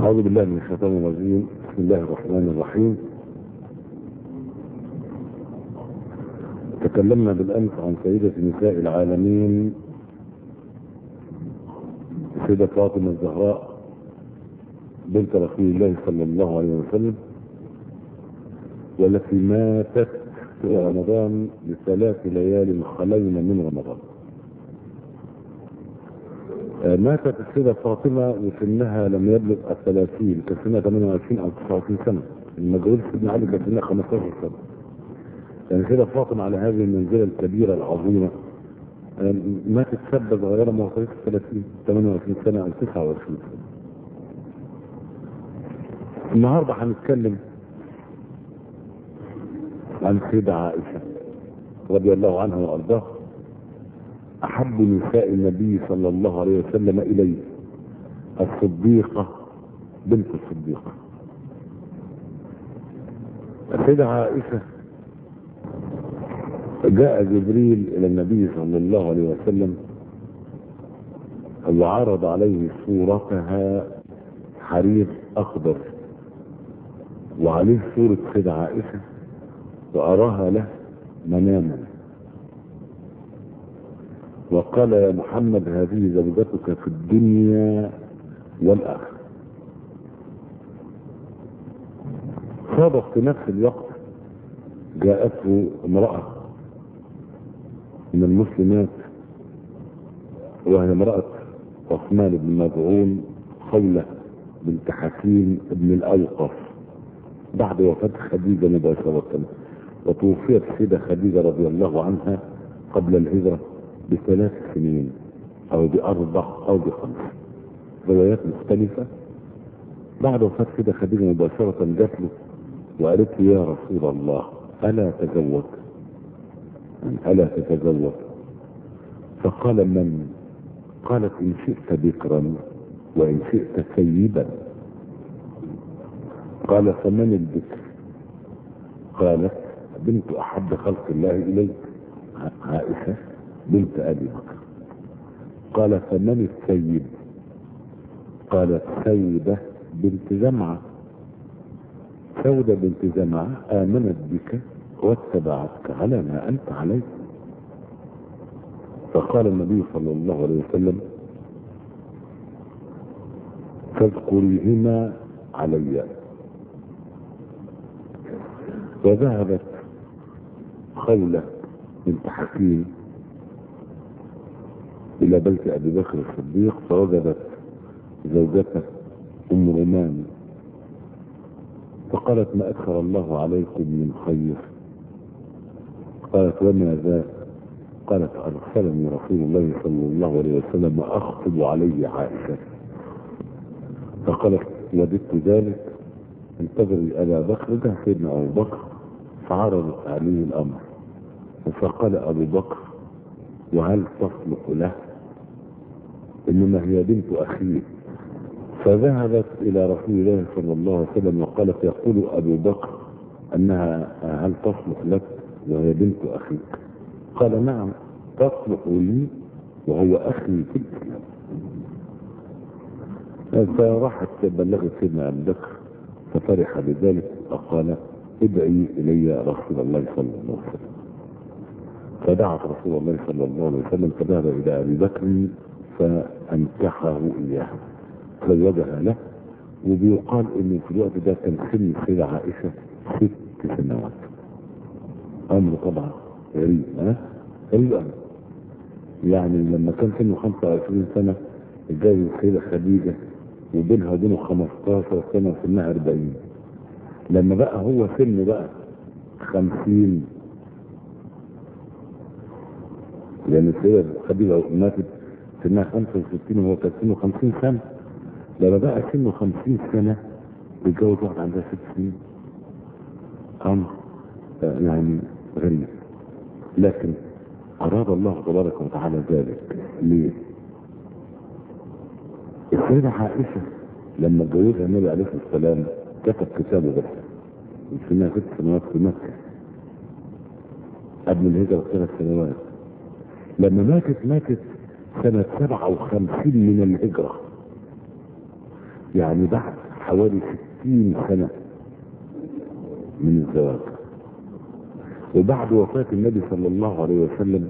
أعوذ بالله من الشيطان الرجيم بسم الله الرحمن الرحيم تكلمنا بالأمس عن سيدة نساء العالمين السيدة فاطمة الزهراء بنت رسول الله صلى الله عليه وسلم والتي ماتت في رمضان لثلاث ليال خلينا من رمضان آه، ماتت السيدة فاطمة وسنها لم يبلغ الثلاثين كسنها 28 أو 29 سنة المجهول سيدنا علي كان سنها 15 سنة يعني السيدة فاطمة على هذه المنزلة الكبيرة العظيمة آه، ماتت شابة صغيرة ما وصلتش 30 28 سنة أو 29 سنة النهاردة هنتكلم عن السيدة عائشة رضي الله عنها وأرضاها أحب نساء النبي صلى الله عليه وسلم إليه الصديقة بنت الصديقة السيدة عائشة جاء جبريل إلى النبي صلى الله عليه وسلم وعرض عليه صورتها حرير أخضر وعليه صورة سيدة عائشة وأراها له مناما وقال يا محمد هذه زوجتك في الدنيا والآخرة صادف في نفس الوقت جاءته امرأة من المسلمات وهي امرأة عثمان بن مدعون خولة بنت حكيم بن الأوقف بعد وفاة خديجة مباشرة وتوفيت السيدة خديجة رضي الله عنها قبل الهجرة بثلاث سنين او باربع او بخمس روايات مختلفة بعد وفاة سيدة خديجة مباشرة جات له وقالت له يا رسول الله ألا تزوج ألا تتزوج فقال من قالت إن شئت بكرا وإن شئت سيبا قال فمن البكر قالت بنت أحب خلق الله إليك عائشة بنت أبي بكر قال فمن السيد قالت سيدة بنت جمعة سودة بنت جمعة آمنت بك واتبعتك على ما أنت عليه فقال النبي صلى الله عليه وسلم فاذكريهما علي وذهبت خولة بنت حكيم إلى بيت أبي بكر الصديق فوجدت زوجته أم رومان فقالت ما أدخل الله عليكم من خير قالت وما ذا قالت أرسلني رسول الله صلى الله عليه وسلم أخطب علي عائشة فقالت وددت ذلك انتظري أبا بكر ده سيدنا أبو بكر فعرضت عليه الأمر فقال أبو بكر وهل تصلح له إنما هي بنت أخيه فذهبت إلى رسول الله صلى الله عليه وسلم وقالت يقول أبو بكر أنها هل تصلح لك وهي بنت أخيك قال نعم تصلح لي وهو أخي في الإسلام فراحت بلغت سيدنا أبو بكر ففرح بذلك وقال ادعي إلي رسول الله صلى الله عليه وسلم فدعت رسول الله صلى الله عليه وسلم فذهب إلى أبي بكر فأنكحه إياه زوجها له وبيقال إن في الوقت ده كان سن السيدة عائشة ست سنوات أمر طبعا غريب ها غريب أمر يعني لما كان سنه 25 سنة اتجوز السيدة خديجة وبينها وبينه 15 سنة وسنها 40 لما بقى هو سنه بقى 50 لأن السيدة خديجة ماتت سنها 65 وهو كان سنه 50 سنة لما بقى سنه 50 سنة يتجوز واحد عندها ست سنين أمر يعني غريب لكن أراد الله تبارك وتعالى ذلك ليه؟ السيدة عائشة لما اتجوزها النبي عليه الصلاة والسلام كتب كتابه بس سنها ست سنوات في مكة قبل الهجرة بثلاث سنوات لما ماتت ماتت سنة 57 من الهجرة يعني بعد حوالي ستين سنة من الزواج وبعد وفاة النبي صلى الله عليه وسلم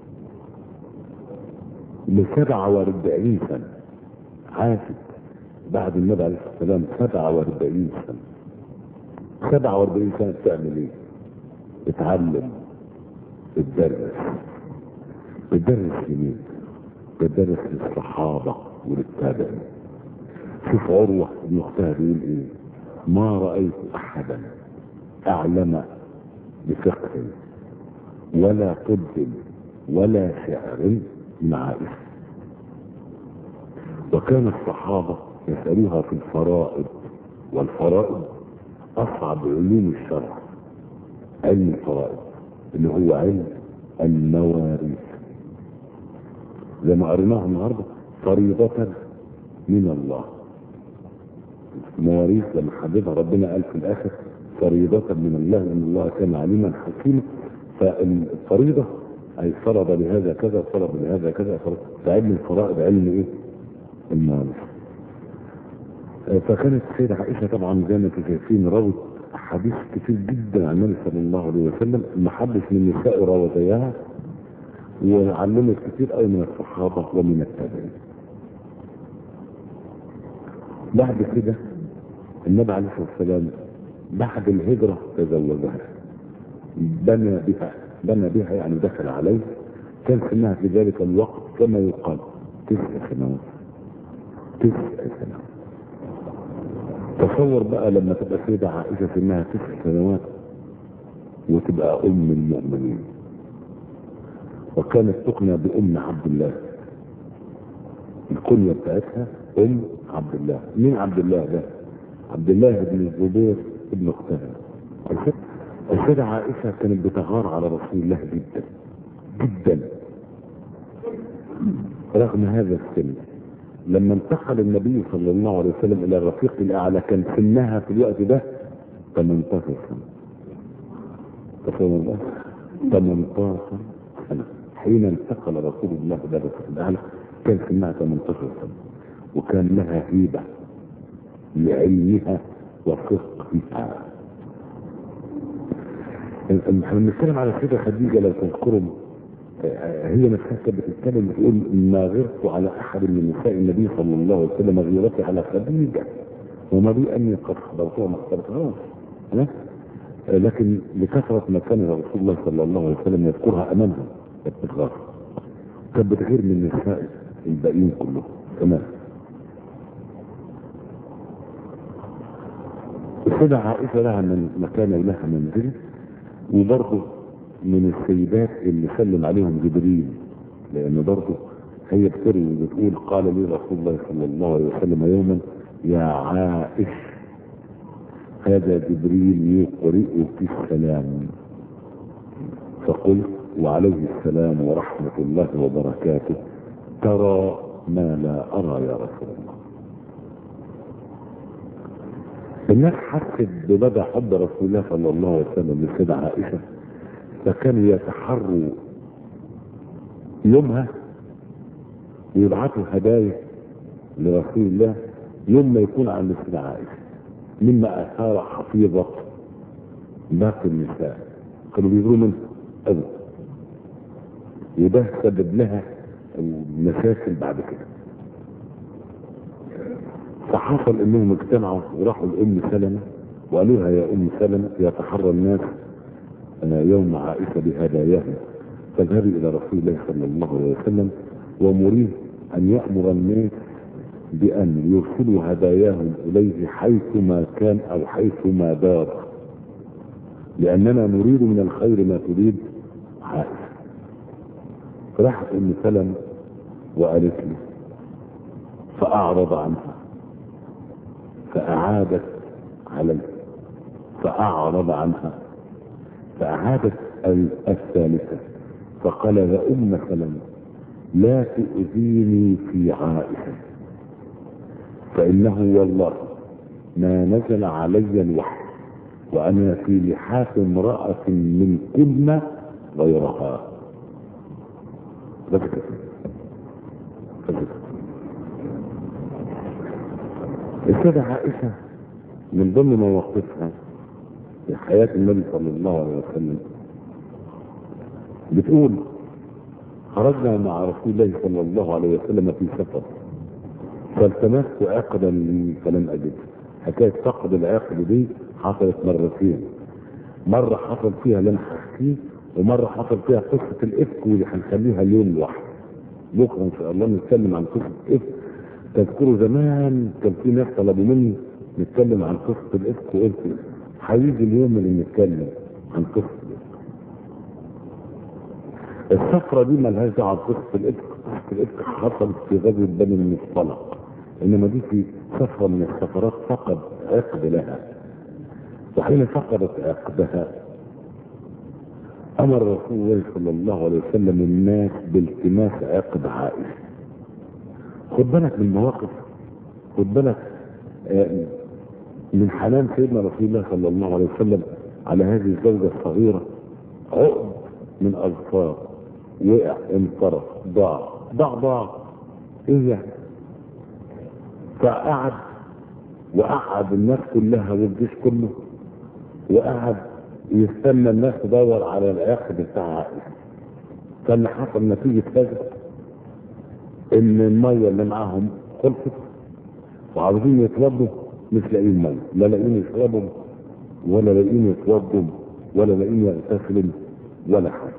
لسبعة واربعين سنة عاشت بعد النبي عليه الصلاة والسلام سبعة واربعين سنة سبعة واربعين سنة بتعمل ايه؟ بتعلم بتدرس بتدرس لمين؟ بتدرس للصحابة وللتابعين شوف عروة بن اختها بيقول ايه؟ ما رأيت أحدا أعلم بفقه ولا طب ولا شعر من عائشة وكان الصحابة يسألوها في الفرائض والفرائض أصعب علوم الشرع علم الفرائض اللي هو علم المواريث زي ما قريناها النهارده فريضة من الله مواريث لما حددها ربنا قال في الآخر فريضة من الله إن الله كان عليما حكيما فالفريضة أي فرض لهذا كذا فرض لهذا كذا فرض فعلم الفرائض علم إيه؟ المواريث فكانت السيدة عائشة طبعا زي ما انتم شايفين روت أحاديث كتير جدا عن النبي صلى الله عليه وسلم ما حدش من النساء روى زيها وعلمت كتير قوي من الصحابة ومن التابعين بعد كده النبي عليه الصلاة والسلام بعد الهجرة تزوجها بنى بها بنى بها يعني دخل عليه كان سنها في ذلك الوقت كما يقال تسع سنوات تسع سنوات تصور بقى لما تبقى سيدة عائشة سنها تسع سنوات وتبقى أم المؤمنين وكانت تقنى بأم عبد الله الكنية بتاعتها أم عبد الله مين عبد الله ده؟ عبد الله بن الزبير ابن اختها السيدة عائشة كانت بتغار على رسول الله جدا جدا رغم هذا السن لما انتقل النبي صلى الله عليه وسلم الى الرفيق الاعلى كان سنها في الوقت ده 18 سنه تصور الله 18 سنه حين انتقل رسول الله الى الرفيق الاعلى كان سنها 18 سنه وكان لها هيبه لعلمها وفقهها احنا بنتكلم على السيده خديجه لو تذكروا هي نفسها كانت بتتكلم بتقول ما غرت على احد من نساء النبي صلى الله عليه وسلم غيرتي على خديجه وما بي اني قد خبرتها ما خبرتهاش لكن لكثره ما كان رسول الله صلى الله عليه وسلم يذكرها امامها كانت بتغار كانت بتغير من النساء الباقيين كلهم تمام السيدة عائشة لها من مكان لها منزل وبرضه من السيدات اللي سلم عليهم جبريل لان برضه هي بتروي وبتقول قال لي رسول الله صلى الله عليه وسلم يوما يا عائش هذا جبريل يقرئك السلام فقلت وعليه السلام ورحمة الله وبركاته ترى ما لا أرى يا رسول الله الناس حست بمدى حب رسول الله صلى الله عليه وسلم للسيدة عائشة فكانوا يتحروا يومها ويبعثوا هدايا لرسول الله يوم ما يكون عند السيدة عائشة مما أثار حفيظة باقي النساء كانوا بيجروا منها أبدا وده سبب لها مشاكل بعد كده فحصل انهم اجتمعوا وراحوا لام سلمة وقالوا لها يا ام سلمة يتحرى الناس يوم عائشة بهداياها فذهبي الى رسول الله صلى الله عليه وسلم ومريه ان يأمر الناس بان يرسلوا هداياهم اليه حيثما كان او حيثما دار لاننا نريد من الخير ما تريد عائشة فراحت ام سلمة وقالت له فاعرض عنها فأعادت عليه فأعرض عنها فأعادت الثالثة فقال يا أم سلمة لا تؤذيني في عائشة فإنه والله ما نزل علي الوحي وأنا في لحاف امرأة من كلمة غيرها فسكت فسكت السيدة عائشة من ضمن مواقفها في حياة النبي صلى الله عليه وسلم بتقول خرجنا مع رسول الله صلى الله عليه وسلم في سفر فالتمست عقدا لي فلم اجد حكايه فقد العقد دي حصلت مرتين مره حصل فيها اللي انا حكيه ومره حصل فيها قصه الافك واللي هنخليها اليوم لوحده بكره ان شاء الله نتكلم عن قصه الافك تذكروا زمان كان في ناس طلبوا مني نتكلم عن قصه الافك وقلت هيجي اليوم اللي نتكلم عن قصه الافك السفره دي مالهاش دعوه بقصه الافك قصه الافك حصلت في غزوه بني المصطلق انما دي في سفره من السفرات فقد عقد لها وحين فقدت عقدها امر رسول الله صلى الله عليه وسلم الناس بالتماس عقد عائشه خد بالك من المواقف خد بالك آه، من حنان سيدنا رسول الله صلى الله عليه وسلم على هذه الزوجه الصغيره عقد من اظفار وقع انصرف ضاع ضاع ضاع ايه يعني فقعد وقعد الناس كلها والجيش كله وقعد يستنى الناس تدور على العقد بتاع عائشه كان حصل نتيجه هذا ان الميه اللي معاهم خلصت وعاوزين يتوضوا مش لاقيين ميه لا لاقيين يشربوا ولا لاقيين يتوضوا ولا لاقيين يغتسلوا ولا حاجه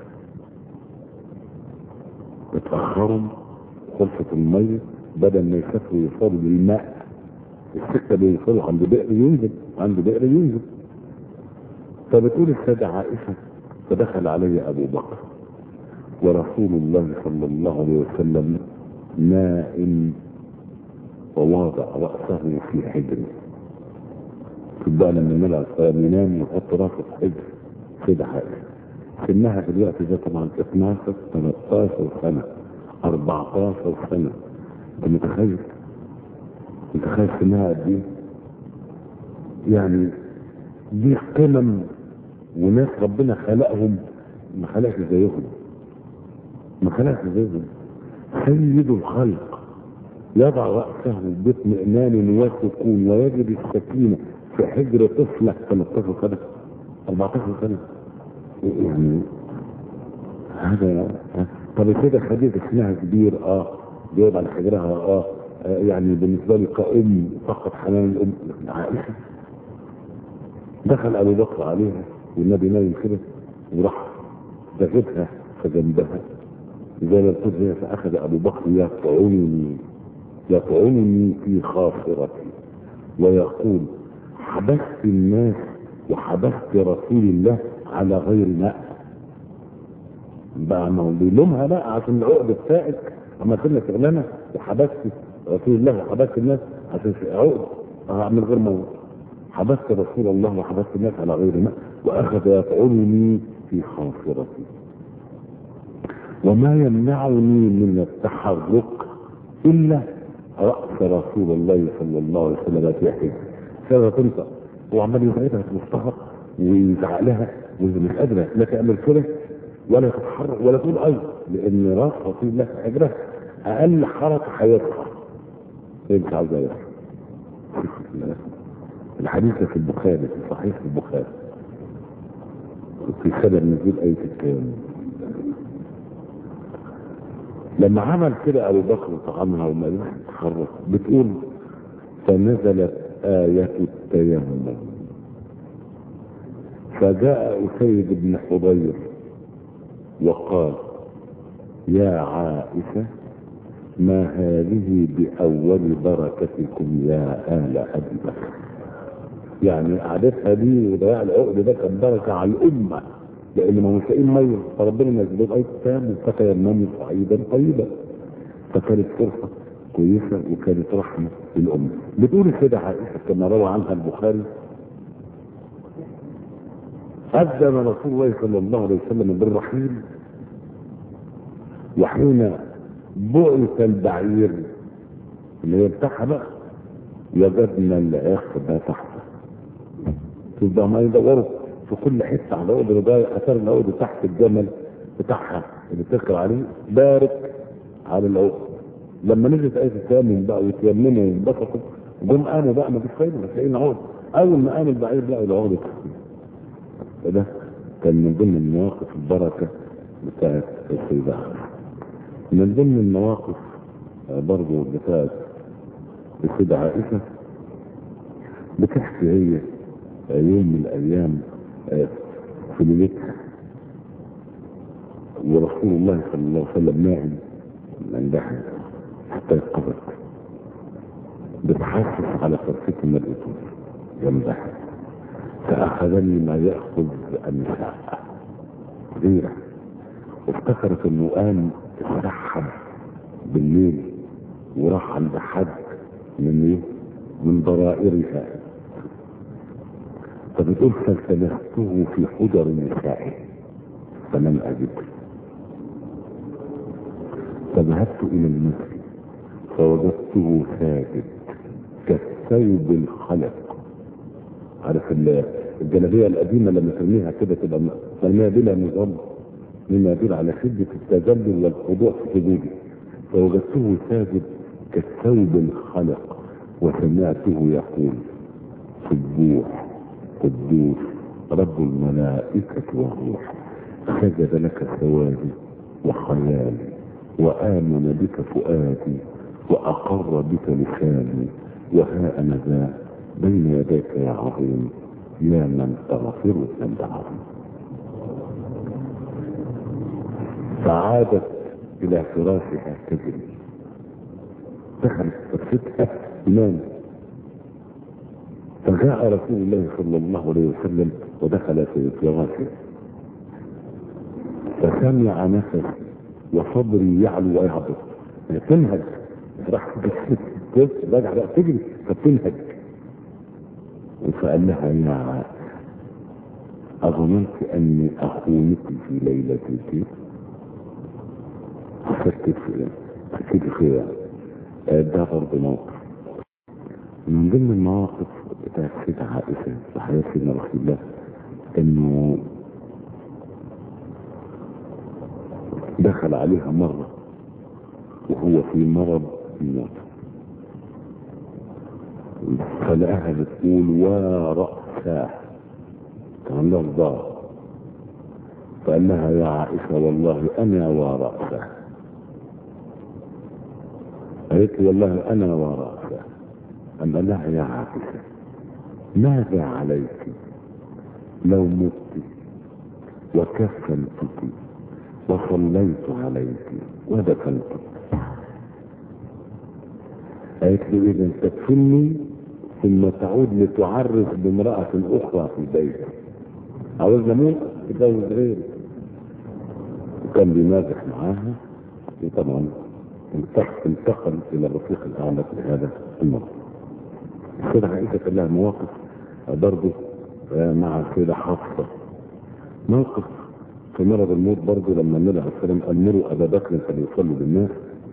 اتاخروا خلصت الميه بدل ما يسافروا يوصلوا للماء السكه بيوصلوا عند بئر ينزل عند بئر ينزل فبتقول السيدة عائشة فدخل علي أبو بكر ورسول الله صلى الله عليه وسلم نائم ووضع رأسه في حجره تبقى لما نلعب ينام يحط راسه في حجر سيدة عائشة سنها في الوقت ده طبعا 12 13 سنة 14 سنة انت متخيل متخيل سنها قد ايه يعني دي قمم وناس ربنا خلقهم ما خلقش زيهم ما خلقش زيهم سيد الخلق يضع رأسه باطمئنان وسكون ويجد السكينة في حجر طفلة 13 سنة 14 سنة يعني هذا طب السيدة خديجة سنها كبير اه بيقعد على حجرها اه آه، يعني بالنسبة لي كأم فقط حنان الأم عائشة دخل أبو بكر عليها والنبي نايم كده وراح دفتها فجنبها زي ما قلت هي فأخذ أبو بكر يطعنني يطعنني في خاصرتي ويقول حبست الناس وحبست رسول الله على غير ماء بقى ما هو بيلومها بقى عشان العقد بتاعك اما كنا شغلانه وحبست رسول الله وحبست الناس عشان عقد اه من غير موت حبست رسول الله وحبست الناس على غير ماء واخذ يطعنني في خاصرتي وما يمنعني من التحرك الا راس رسول الله صلى الله عليه وسلم في حجر كذا تنطق هو عمال يبعدها في مصطفى ويزعق لها وهي مش قادره لا تعمل كده ولا تتحرك ولا تقول اي لان راس رسول الله في حجره اقل حركه هيصحى هي مش عاوزه يصحى الحديث في البخاري في صحيح البخاري في سبب نزول آية التيمم لما عمل كده أبو بكر طعنها وما قدرش تتحرك بتقول فنزلت آية التيمم فجاء أسيد بن حضير وقال يا عائشة ما هذه بأول بركتكم يا آل أبي بكر يعني قعدتها دي وضياع العقد ده كان بركة على الأمة لأن ما مش لاقيين مية فربنا نزل لهم آية التيمم فتيمموا صعيدا طيبا فكانت فرصة كويسة وكانت رحمة للأمة بتقول السيدة عائشة كما روى عنها البخاري أذن رسول الله صلى الله عليه وسلم بالرحيل وحين بعث البعير اللي هي بتاعها بقى وجدنا العقد تحته تبقى ما يدوروا في كل حته على العقد ده اثار العقد تحت الجمل بتاعها اللي بتركب عليه بارك على العقد لما نزلت آية التيمم بقى وتيمموا وانبسطوا جم قاموا بقى ما فيش فايده بس لاقيين عقد اول ما قام البعير لقوا العقد فده كان من ضمن المواقف البركه بتاعت السيده من ضمن المواقف برضه بتاعت السيده عائشه بتحكي هي يوم من الايام في ليلتها ورسول الله صلى الله عليه وسلم نائم عندها حتى يقظت بتحسس على فرصة المرأة جنبها فأخذني ما يأخذ النساء غيره وافتكرت انه قام اتسحب بالليل وراح عند حد من ايه؟ من ضرائرها فبتقول فالتمسته في حجر نسائه فلم اجده فذهبت الى المسجد فوجدته ساجد كالثوب الخلق عارف الجلابيه القديمه لما ترميها كده تبقى مرميه بلا نظام مما يدل على شده التذلل والخضوع في سجوده فوجدته ساجد كالثوب الخلق وسمعته يقول سبوح قدوس رب الملائكة والروح سجد لك ثوابي وخيالي وآمن بك فؤادي وأقر بك لساني وها أنا ذا بين يديك يا عظيم يا من تغفر الذنب عظيم فعادت إلى فراشها تجري دخلت فرشتها نامت فجاء رسول الله صلى الله عليه وسلم ودخل في فراشه فسمع نفس وصدري يعلو ويهبط تنهج راح بس راجع بقى تجري فبتنهج فقال لها يا عائشة أظننت أني أخونك في ليلتك فكت في فكت في ده برضه موقف من ضمن المواقف بتاعت سيدة عائشة في حياة سيدنا رسول الله انه دخل عليها مرة وهو في مرض الموت فلقاها بتقول ورأساه كان له ضار فقال لها يا عائشة والله أنا ورأساه قالت لي والله أنا ورأساه أما لها يا عائشة ماذا عليك لو مت وكفنتك وصليت عليك ودفنتك قالت لي إذا تدفني ثم تعود لتعرف بامرأة أخرى في بيتك عاوزنا مين تتجوز غيري وكان بيمازح معاها وطبعا انتقل الى الرفيق الاعلى في هذا الموضوع السيدة عائشة كان لها مواقف برضه مع السيدة حفصة موقف في مرض الموت برضه لما النبي عليه السلام امروا ابا بكر فليصلوا بالناس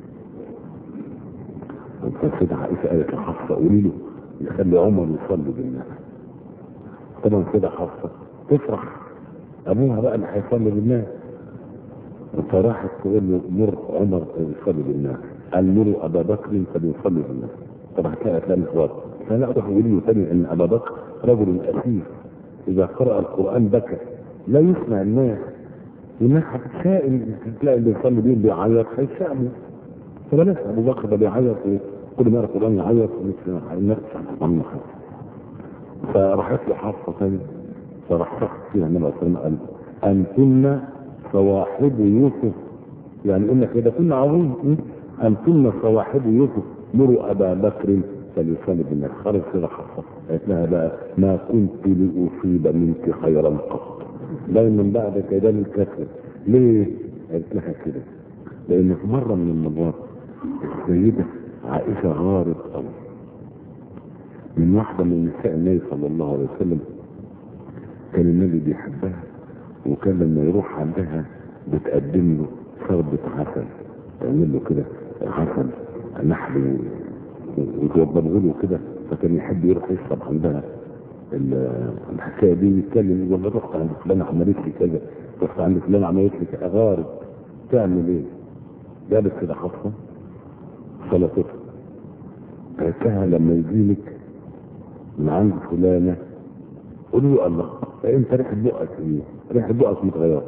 فالسيدة عائشة قالت لحفصة قولي له يخلي عمر يصلي بالناس طبعا السيدة حفصة تفرح ابوها بقى اللي هيصلي بالناس فراحت تقول له مر عمر يصلي بالناس قال مروا ابا بكر فليصلي بالناس طبعا كانت لها مخوات فلا اروح اقول له تاني ان ابا بكر رجل اسير اذا قرأ القرآن بكى لا يسمع الناس والناس هتتسائل تلاقي اللي يصلي بيهم بيعيط هيتسائلوا فبلاش ابو بكر ده بيعيط كل ما القرآن يعيط الناس عم فراحت له حفصه ثاني فراح شخص فيها النبي صلى الله عليه وسلم قال انتن صواحب يوسف يعني قلنا كده كنا عظيم انتن صواحب يوسف مروا ابا بكر فليصلي بالناس خرج كده حفصه قالت لها بقى ما كنت لاصيب منك خيرا قط دايما بعد كده الكسر ليه؟ قالت لها كده لان في مره من المرات السيده عائشه غارت قوي من واحده من نساء النبي صلى الله عليه وسلم كان النبي بيحبها وكان لما يروح عندها بتقدم له شربة عسل تعمل له كده عسل نحل وتوضبه له كده فكان يحب يروح يشرب عندها الحكايه دي يتكلم يقول له رحت عند فلان عملت لي كذا رحت عند فلان عملت لي كذا غارب تعمل ايه؟ جابت كده حفصه صلاتها قالت لها لما يجيلك من عند فلانة قولي له الله انت ريحة بقك ايه؟ ريحة بقك متغيرة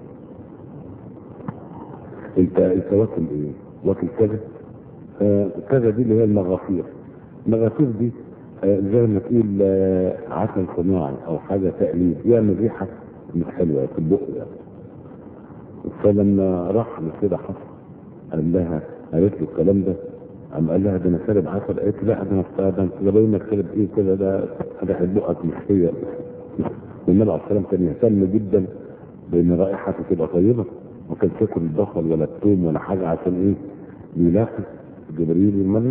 انت انت واكل ايه؟ واكل كذا؟ آه كذا دي اللي هي المغافير المغافير دي آه زي ما تقول آه عسل صناعي او حاجة تقليد يعمل ريحة مش حلوة في البق يعني فلما راح للسيدة حفصة قال لها قالت له الكلام ده قام قال لها ده انا شارب عسل قالت لا ده انا ده انت باين انك شارب ايه كده ده ريحه بقك مش هي والنبي عليه السلام كان يهتم جدا بان رائحته تبقى طيبه ما كانش ياكل البصل ولا الثوم ولا حاجه عشان ايه يلاقي جبريل الملك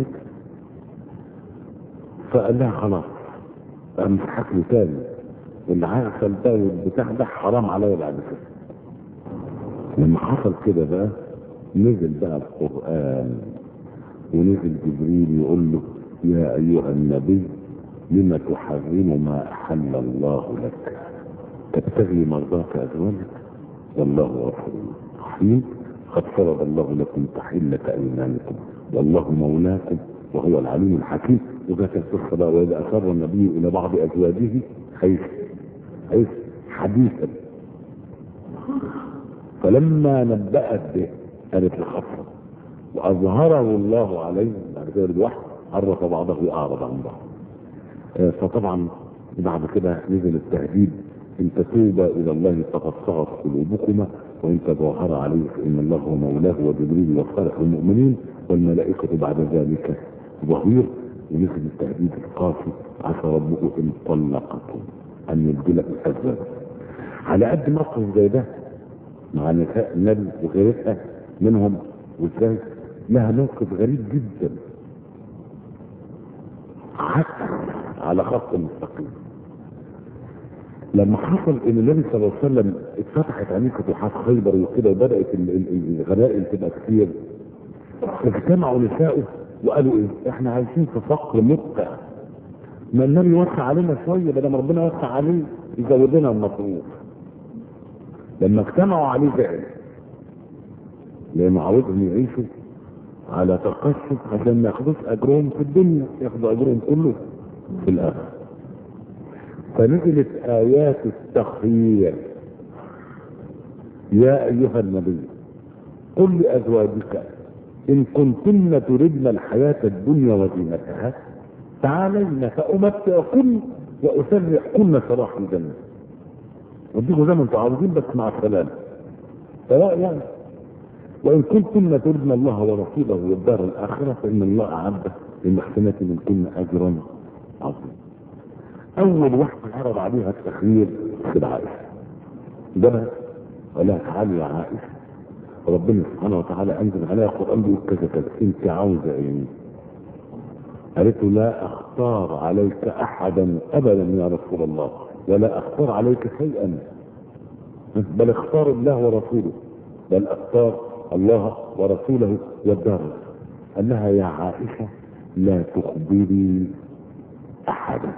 فقال لها خلاص قام مسحك له تاني العسل ده والبتاع ده حرام عليا بعد كده لما حصل كده بقى نزل بقى القرآن ونزل جبريل يقول له يا أيها النبي لم تحرم ما أحل الله لك تبتغي مرضات أزواجك والله غفور رحيم قد فرض الله لكم تحلة أيمانكم والله مولاكم وهو العليم الحكيم وذا كان في الصلاة وإذا أسر النبي إلى بعض أزواجه حيث حيث حديثا فلما نبأت به قالت الخطر وأظهره الله عليه بعد كده الوحي عرف بعضه وأعرض عن بعض آه فطبعا بعد كده نزل التهديد إن تتوبا إلى الله فقد صغت قلوبكما وإن تظاهر عليه فإن الله هو مولاه وجبريل وصالح المؤمنين والملائكة بعد ذلك ظهير ونزل التهديد القاسي عسى ربه إن طلقتم أن يبدلك الأزواج على قد موقف زي ده مع نساء النبي وغيرها منهم وازاي لها موقف غريب جدا حتى على خط مستقيم لما حصل ان النبي صلى الله عليه وسلم اتفتحت عليه فتوحات خيبر وكده وبدات الغنائم تبقى كتير فاجتمعوا نساؤه وقالوا ايه احنا عايشين في فقر مدقع ما النبي وسع علينا شويه بدل ما ربنا وسع عليه يزود لنا المصروف لما اجتمعوا عليه فعل لانه عاوزهم يعيشوا على تقشف عشان ما ياخدوش اجرهم في الدنيا ياخدوا اجرهم كله في الاخره فنزلت ايات التخيير يا ايها النبي قل لازواجك ان كنتن تردن الحياه الدنيا وزينتها تعالين فامتعكن واسرحكن سراح الجنه وديكوا زي ما انتم عاوزين بس مع السلامه سواء يعني وان كنتن تردن الله ورسوله والدار الاخره فان الله اعد للمحسنات منكن اجرا عظيما اول واحده عرض عليها التخيير سيدة عائشه ده ولا تعالي يا عائشه ربنا سبحانه وتعالى انزل عليها القران بيقول كذا كذا انت عاوزه ايه؟ قالت له لا اختار عليك احدا ابدا يا رسول الله ولا اختار عليك شيئا بل اختار الله ورسوله بل اختار الله ورسوله والدار قال لها يا عائشه لا تخبري احدا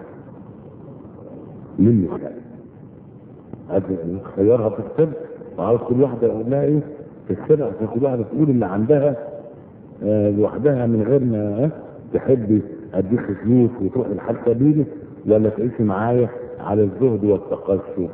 من نسائك خيارها في السر وعاوز كل واحده يقول لها ايه في السر عشان كل واحده تقول اللي عندها آه لوحدها من غير ما آه تحبي اديك فلوس وتروح لحد سبيلك ولا تعيشي معايا على الزهد والتقشف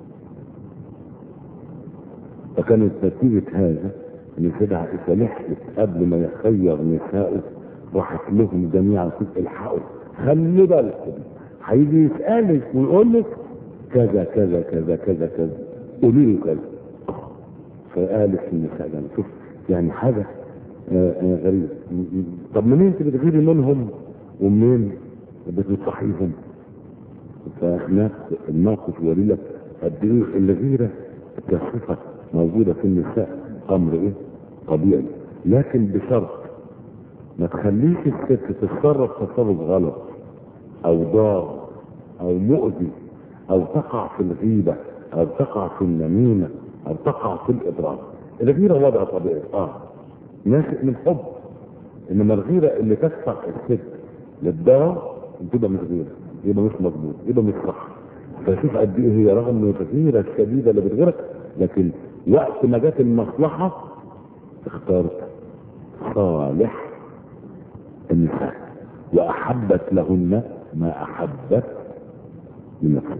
فكانت نتيجة هذا ان سيدة عائشة لحقت قبل ما يخير نسائه راحت لهم جميعا كنت الحقوا خلي بالكم هيجي يسألك ويقول لك كذا كذا كذا كذا كذا قولي له كذا فقالت النساء ده شوف يعني حاجة آآ آآ غريبة طب منين انت بتغيري منهم ومنين بتنصحيهم فهناك الموقف وليلة قد ايه الغيرة كصفة موجودة في النساء امر ايه طبيعي لكن بشرط ما تخليش الست تتصرف تصرف غلط او ضار او مؤذي او تقع في الغيبة او تقع في النميمة او تقع في الاضرار الغيرة وضع طبيعي اه ناشئ من حب انما الغيرة اللي تدفع الست للضرر تبقى مش غيرة يبقى مش مظبوط يبقى مش صح فشوف قد ايه هي رغم الغيرة الشديدة اللي بتغيرك لكن وقت ما جت المصلحة اختارت صالح النساء وأحبت لهن ما أحبت لنفسها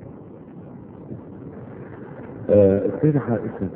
آه، السيدة عائشة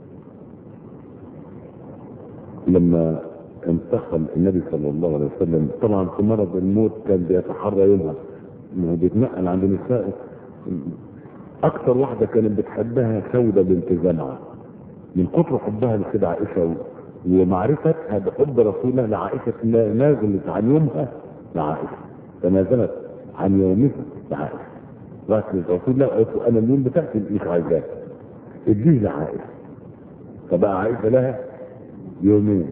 لما انتقل النبي صلى الله عليه وسلم طبعا في مرض الموت كان بيتحرى يومها انه بيتنقل عند نسائه اكثر واحده كانت بتحبها سوده بنت زمعه من كتر حبها لسيدة عائشه ومعرفتها بحب رسول الله لعائشه نازلت عن يومها لعائشه تنازلت عن يومها لعائشه راحت لرسول الله قالت له انا اليوم بتاعتي مش عايزاه اديه لعائشه فبقى عائشه لها يومين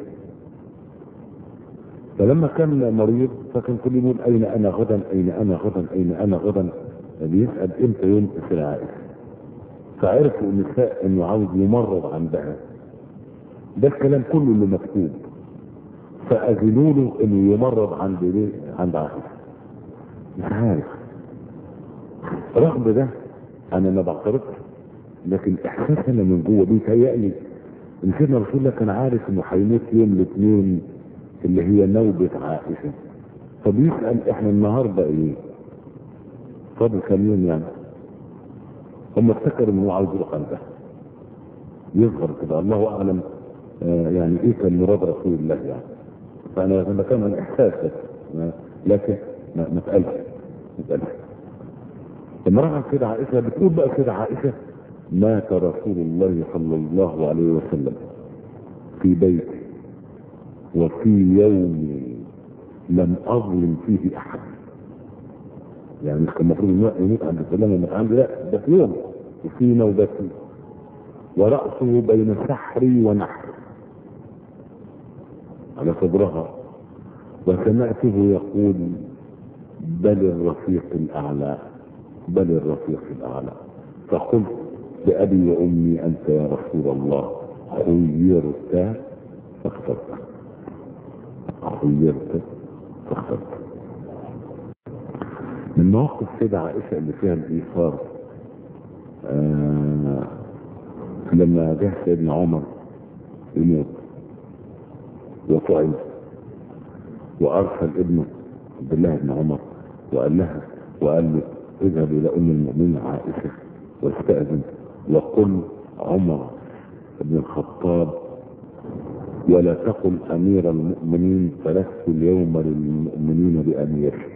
فلما كان مريض فكان كل يقول اين انا غدا اين انا غدا اين انا غدا بيسال امتى يوم السيدة عائشه فعرفوا النساء انه عاوز يمرض عندها ده الكلام كله اللي مكتوب فاذنوا له انه يمرض عند ليه عند عائشه مش عارف رغم ده انا ما بعترضش لكن احساس انا من جوه بيتهيألي ان سيدنا رسول الله كان عارف انه هيموت يوم الاثنين اللي هي نوبة عائشة فبيسأل احنا النهاردة ايه فاضل كام يوم يعني هم افتكروا انه عاوز يروح عندها يصغر كده الله اعلم آه يعني ايه كان مراد رسول الله يعني فانا لما كان من احساس بس لكن ما ما اتقالش ما اتقالش لما راح كده عائشه بتقول بقى كده عائشه مات رسول الله صلى الله عليه وسلم في بيتي وفي يوم لم اظلم فيه احد يعني مش كان المفروض يموت عند السلام ومات عندي لا ده في يوم وفي نوبتي ورأسه بين سحري ونحري على صدرها وسمعته يقول بل الرفيق الأعلى بل الرفيق الأعلى فقلت بأبي وأمي أنت يا رسول الله خيرت فاخترت خيرت فاخترت من مواقف سيدة عائشة اللي فيها الإيثار آه لما جه سيدنا عمر يموت وطعن وارسل ابنه عبد الله بن عمر وقال لها وقال له اذهب الى ام المؤمنين عائشه واستاذن وقل عمر بن الخطاب ولا تقل امير المؤمنين فلست اليوم للمؤمنين بامير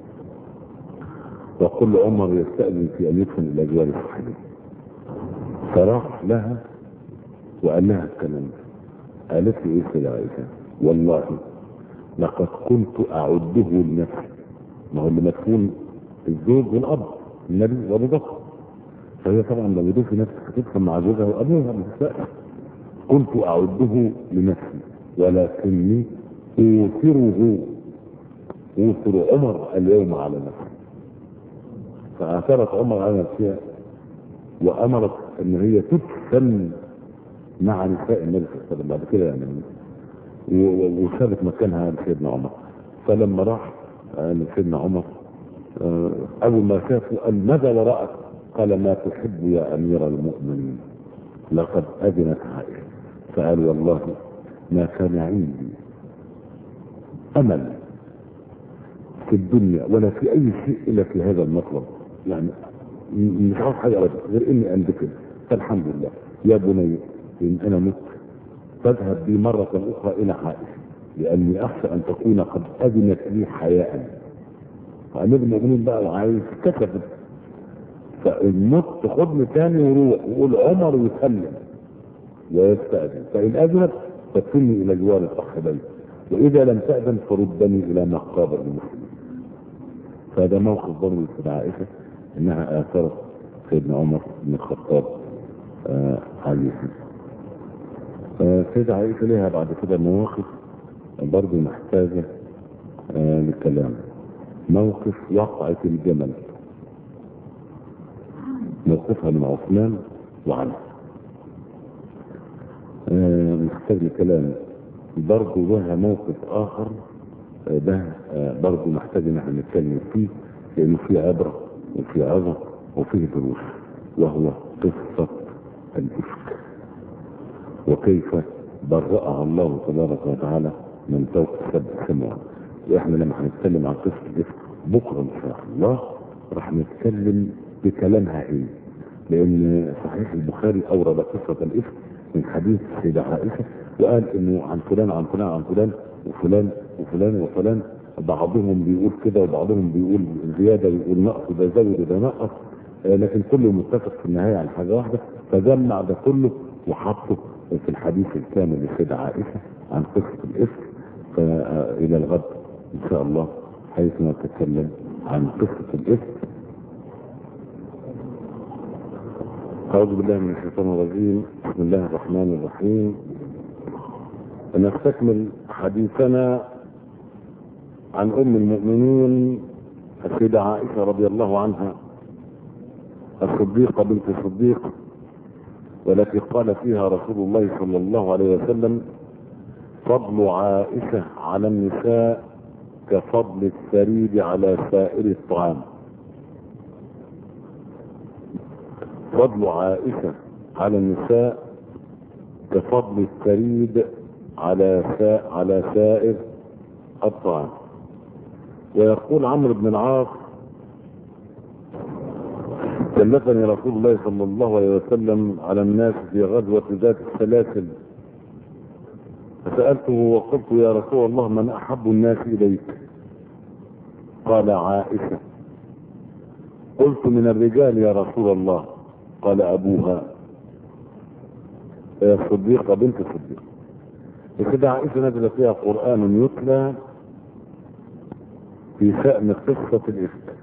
وقل عمر يستاذن في ان يدخل الى جوار صاحبه فراح لها وقال لها الكلام ده قالت لي ايه سيدة عائشة والله لقد كنت اعده لنفسي ما هو اللي مدفون الزوج والاب النبي وابو بكر فهي طبعا لو يضيف نفسك هتدخل مع زوجها وابوها مستقبل كنت اعده لنفسي ولكني اوثره اوثر عمر اليوم على نفسي فاثرت عمر على نفسها وامرت ان هي تدفن مع نساء النبي صلى الله عليه وسلم بعد كده يعني وسابت مكانها لسيدنا عمر فلما راح لسيدنا عمر اول ما شافه قال ماذا وراءك؟ قال ما تحب يا امير المؤمنين لقد اذنت عائشه فقال والله ما كان عندي امل في الدنيا ولا في اي شيء الا في هذا المطلب يعني مش عارف حاجه ابدا غير اني اندفن فالحمد لله يا بني ان انا مت فاذهب بي مرة اخرى الى عائشة لاني اخشى ان تكون قد اذنت لي حياء فامير المؤمنين بقى عايز كتب فالمت خدني تاني وروح وقول عمر ويسلم ويستأذن فإن أذنت فادخلني إلى جوار الصاحبين وإذا لم تأذن فردني إلى مقابر المسلمين فهذا موقف برضه سيدة عائشة إنها آثرت سيدنا عمر بن الخطاب آه عليه آه سيدة عائشة لها بعد كده مواقف برضه محتاجة آه للكلام موقف وقعة الجمل موقفها من عثمان وعلي آه محتاج لكلام برضه لها موقف آخر آه ده آه برضه محتاج ان احنا نتكلم فيه لأنه فيه عبرة وفيه عظة وفيه دروس وهو قصة الإفك وكيف برأها الله تبارك وتعالى من فوق سبع سماوات واحنا لما هنتكلم عن قصه الافك بكره ان شاء الله راح نتكلم بكلامها ايه لان صحيح البخاري اورد قصه الافك من حديث سيدة عائشه وقال انه عن فلان عن فلان عن فلان وفلان وفلان وفلان بعضهم بيقول كده وبعضهم بيقول زياده ويقول نقص ده زود وده نقص آه، لكن كله متفق في النهايه على حاجه واحده فجمع ده كله وحطه في الحديث الكامل للسيدة عائشه عن قصه الافك فالى الغد ان شاء الله حيث نتكلم عن قصه الافك أعوذ بالله من الشيطان الرجيم بسم الله الرحمن الرحيم نستكمل حديثنا عن أم المؤمنين السيدة عائشة رضي الله عنها الصديقة بنت الصديق والتي قال فيها رسول الله صلى الله عليه وسلم فضل عائشة على النساء كفضل الثريد على سائر الطعام فضل عائشة على النساء كفضل الثريد على سا على سائر الطعام ويقول عمرو بن العاص كلفني رسول الله صلى الله عليه وسلم على الناس في غزوة ذات السلاسل فسألته وقلت يا رسول الله من أحب الناس إليك قال عائشة قلت من الرجال يا رسول الله قال أبوها هي الصديقة بنت الصديق وكده عائشة نزل فيها قرآن يتلى في شأن قصة الإفك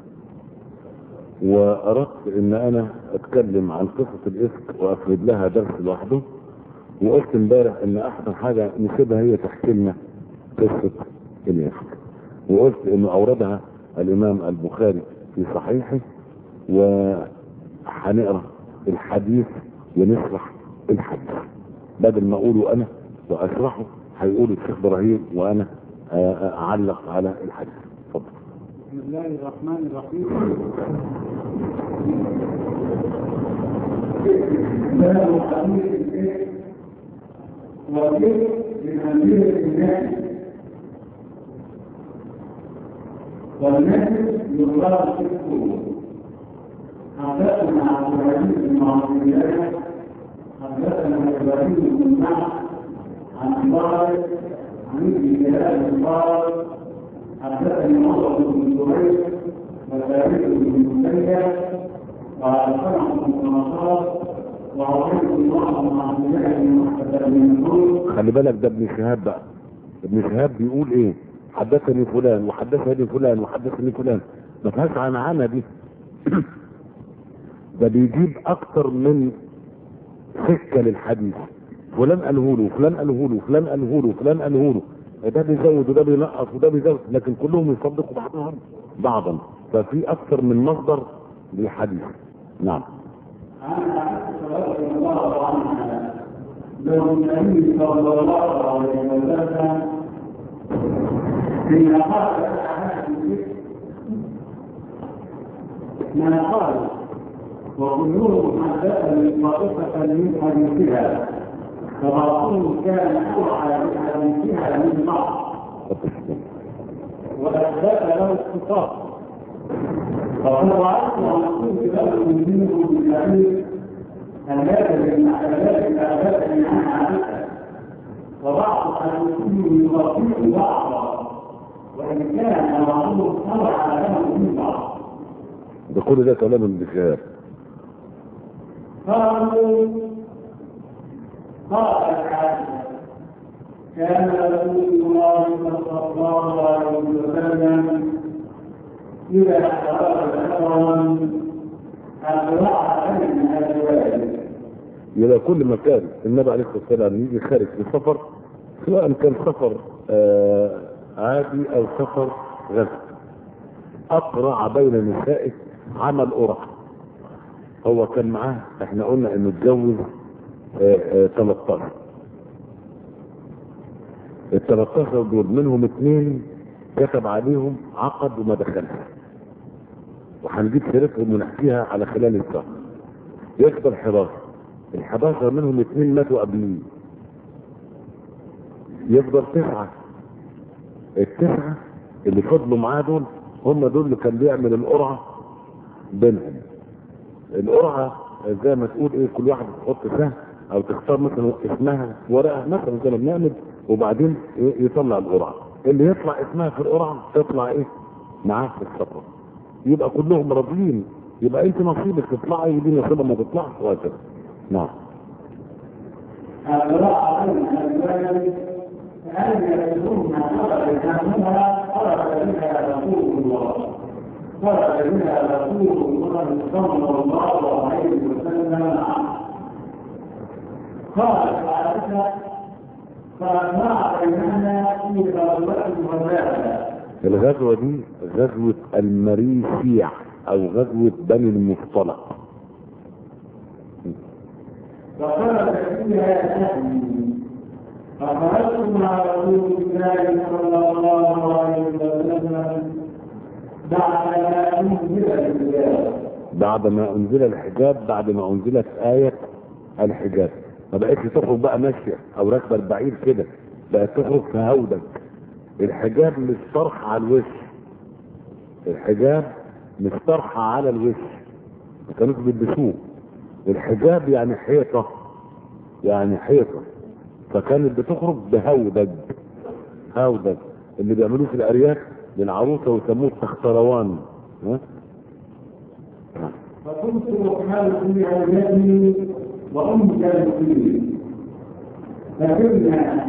وأردت إن أنا أتكلم عن قصة الإفك وأفرد لها درس لوحده وقلت امبارح إن أحسن حاجة نسيبها هي تحكي لنا قصة الإفك وقلت إنه أوردها الإمام البخاري في صحيحه وهنقرأ الحديث ونشرح الحديث بدل ما أقوله أنا وأشرحه هيقول الشيخ إبراهيم وأنا أعلق على الحديث اتفضل بسم الله الرحمن الرحيم باب حديث الفقه وفقه من أمير الناس والناس يقال فقه حدثنا عبد العزيز بن عبد الله حدثنا ابراهيم بن سعد عن طارق عن ابن كلاب قال حدثني عمر بن زهير وثابت بن مسيب وعلى سمع بن نصار وعبيد الله بن عبد الله بن محمد بن مسعود خلي بالك ده ابن شهاب بقى ابن شهاب بيقول ايه حدثني فلان وحدثني فلان وحدثني فلان ما فيهاش عنعنه دي ده بيجيب اكتر من سكه للحديث فلان قاله له فلان قاله له فلان قاله له فلان قاله له ده بيزود وده بينقص وده بيزود لكن كلهم يصدقوا بعضهم بعضا ففي اكثر من مصدر للحديث نعم عن عائشة رضي الله عنها لو النبي صلى الله عليه وسلم حين قال أحد ما قال وكلهم حدثني طائفة من حديثها فبعضهم كان أوعى بحديثها من بعض وأثبت له الخطاب فقد رأيت أن كنت له منهم بالحديث الذي من أحداث أحداثني عن عائشة وبعض حديثهم يغطيه بعضا وإن كان بعضهم أوعى له من بعض ده كل ده كلام ابن شهاب قالوا قالت عائشة كان رسول الله صلى الله عليه وسلم إذا أراد سفرا أقرع بين أزواجه الى كل مكان النبي عليه الصلاه والسلام يجي خارج في سفر سواء كان سفر آه عادي او سفر غزو اقرع بين نسائه عمل قرعه هو كان معاه احنا قلنا انه اتجوز آه آه 13 ال 13 دول منهم اثنين كتب عليهم عقد وما دخلش وهنجيب سيرتهم ونحكيها على خلال الشهر يفضل 11 ال 11 منهم اثنين ماتوا قبليه يفضل تسعة التسعة اللي فضلوا معاه دول هم دول اللي كان بيعمل القرعه بينهم القرعه زي ما تقول ايه كل واحد تحط سهم او تختار مثلا اسمها في ورقه مثلا زي ما بنعمل وبعدين إيه يطلع القرعه اللي يطلع اسمها في القرعه تطلع ايه معاه في السفره يبقى كلهم راضيين يبقى انت نصيبك تطلعي ودي نصيبها ما تطلعش وهكذا نعم القراءة بين الأزواج أن يكون خرج عنها خرج بها رسول الله خرج بها رسول الله صلى الله عليه وسلم قال عائشة فما بيننا في غزوة وذاك الغزوة دي غزوة المريسيع او غزوة بني المصطلق فخرج فيها أهلي فخرجت مع رسول الله صلى الله عليه وسلم بعد ما أنزل الرجال بعد ما انزل الحجاب بعد ما انزلت آية الحجاب ما بقتش تخرج بقى ماشية او راكبة البعير كده بقت تخرج في هودج الحجاب مش طرح على الوش الحجاب مش طرح على الوش ما كانوش بيلبسوه الحجاب يعني حيطة يعني حيطة فكانت بتخرج بهودج هودج اللي بيعملوه في الارياف للعروسة ويسموه التختروان ها؟ فكنت أحمل في عيني وأنزل فيه فكنا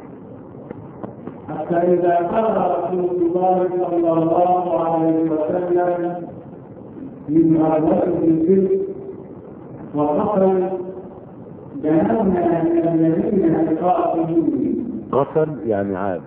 حتى إذا قال رسول الله صلى الله عليه وسلم من غزوة الجلد وقتل جنونا من الذين يقاتلون قتل يعني عاد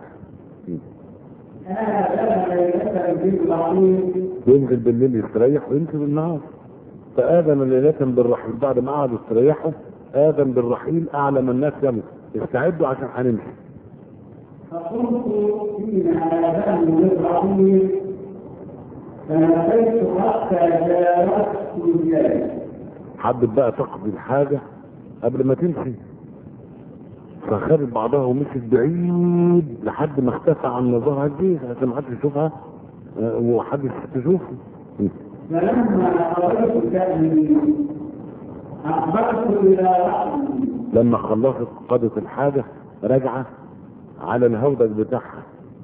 هذا ليلة بالرحيم ينزل بالليل يستريح وينزل بالنهار فآذن ليلة بالرحيل بعد ما قعدوا يستريحوا آذن بالرحيل أعلم الناس يمشي استعدوا عشان هنمشي فقلت فيما آذان بالرحيم فنسيت حتى جاوزت الجيش حبت بقى تقضي الحاجة قبل ما تمشي فخدت بعضها ومشيت بعيد لحد ما اختفى عن نظرها الجيش عشان محدش يشوفها آه، ومحدش تشوفه فلما قرأت كأني أخبرت إلى رحمي لما خلصت قضت الحاجة راجعة على الهودج بتاعها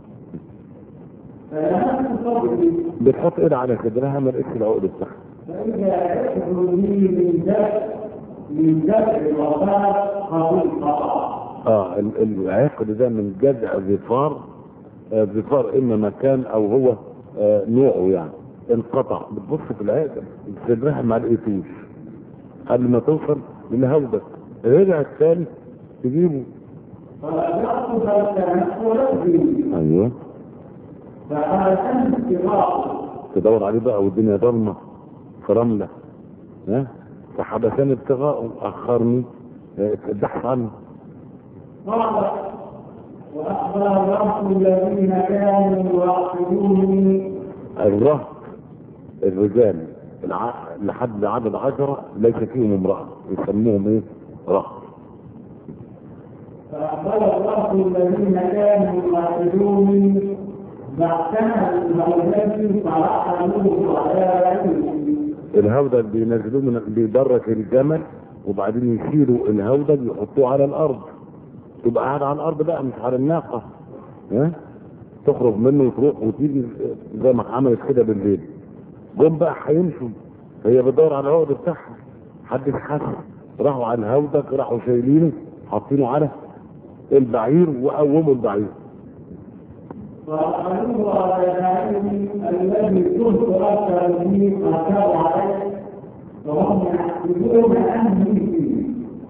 فلمست صدري بتحط ايدها على صدرها ما لقيتش العقد بتاعها فإذا يخرج لي من دفع من دفع الوفاة قبل قطع اه ال- العقد ده من جذع ظفار آه، ظفار اما مكان او هو آه، نوعه يعني انقطع بتبص في العقد صدرها ما لقيتوش قبل ما توصل للهودج رجع الثاني تجيبه فرجعت فالتمست ربي ايوه فحركت اتباعه تدور عليه بقى والدنيا ضلمه في رمله ها فحبسني ابتغاءه اخرني آه، البحث عنه قال وأخبر الرب الذين كانوا يعقدوني الرهط الرجال الع... لحد عدد عشرة ليس فيهم امرأة يسموهم ايه رهط فأخبر الرب الذين كانوا يعقدوني بعثنا المولد فرحلوه على رجله الهودج بينزلوه من بيدرك الجمل وبعدين يشيلوا الهودج يحطوه على الارض تبقى قاعد على الارض بقى مش على الناقة ها تخرج منه وتروح وتيجي زي ما عملت كده بالليل جم بقى هيمشوا هي بتدور على العقد بتاعها حد حس راحوا على الهودج راحوا شايلينه حاطينه على البعير وقوموا البعير فرحلوه على بعيري الذي كنت أرسل به أركب عليه وهم يحسبون أني فيه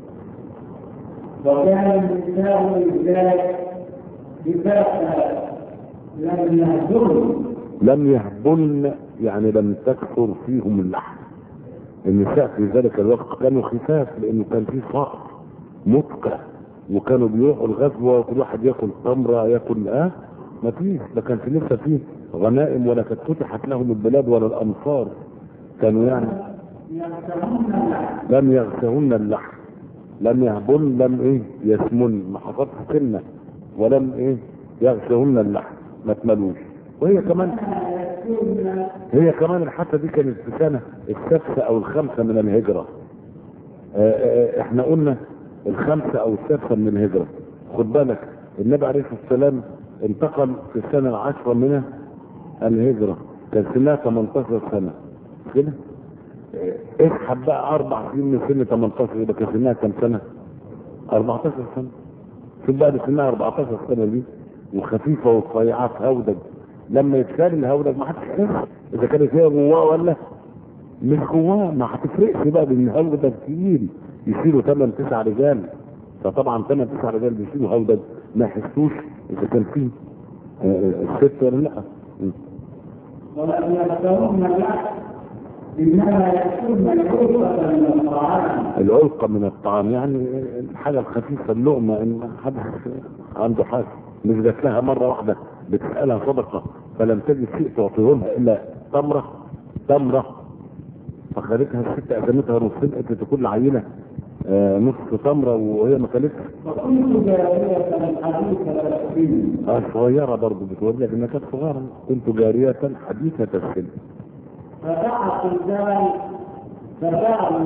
وكان النساء ذلك بفاقة لم يهدروا لم يهبلن يعني لم تكثر فيهم اللحم النساء في ذلك الوقت كانوا خفاف لانه كان في فقر متقى وكانوا بيروحوا الغزوه وكل واحد ياكل تمره ياكل اه ما فيش ما كانش لسه فيه غنائم ولا كانت فتحت لهم البلاد ولا الامصار كانوا يعني يركبون اللحم لم يغسهن اللحم لم يهبن لم ايه يسمن ما حصلش سنه ولم ايه يغسهن اللحم ما تملوش وهي كمان يكون هي كمان الحادثه دي كانت في سنه السادسه او الخامسه من الهجره آه، آه، احنا قلنا الخامسه او السادسه من الهجره خد بالك النبي عليه الصلاه والسلام انتقل في السنه العاشره من الهجره كان سنها 18 سنه مش كده آه، اسحب بقى اربع سنين من سن 18 يبقى كان سنها كام سنه 14 سنه شوف بقى دي سنها 14 سنه دي وخفيفه ورفيعه في هودج لما يتشال الهودج ما حدش يحس اذا كانت هي جواه ولا مش جواه ما هتفرقش بقى بان الهودج تقيل يشيلوا 8 9 رجال فطبعا 8 9 رجال بيشيلوا هودج ما يحسوش اذا كان فيه آه، الست ولا لا م. ولم يختارون العكس انما يكون العرفه من الطعام العلقة من الطعام يعني الحاجة الخفيفة اللقمة ان حد عنده حاجة مش جات لها مرة واحدة بتسألها صدقة فلم تجد شيء تعطيه لها الا تمرة تمرة فخدتها الست قسمتها نصين قالت لكل عينة آه، نص تمرة وهي ما كلتها فكنت جاريه حديثه السن اه صغيرة برضه بتقول لك انها كانت صغيرة كنت جارية حديثة السن فدعا الرجال فدعوا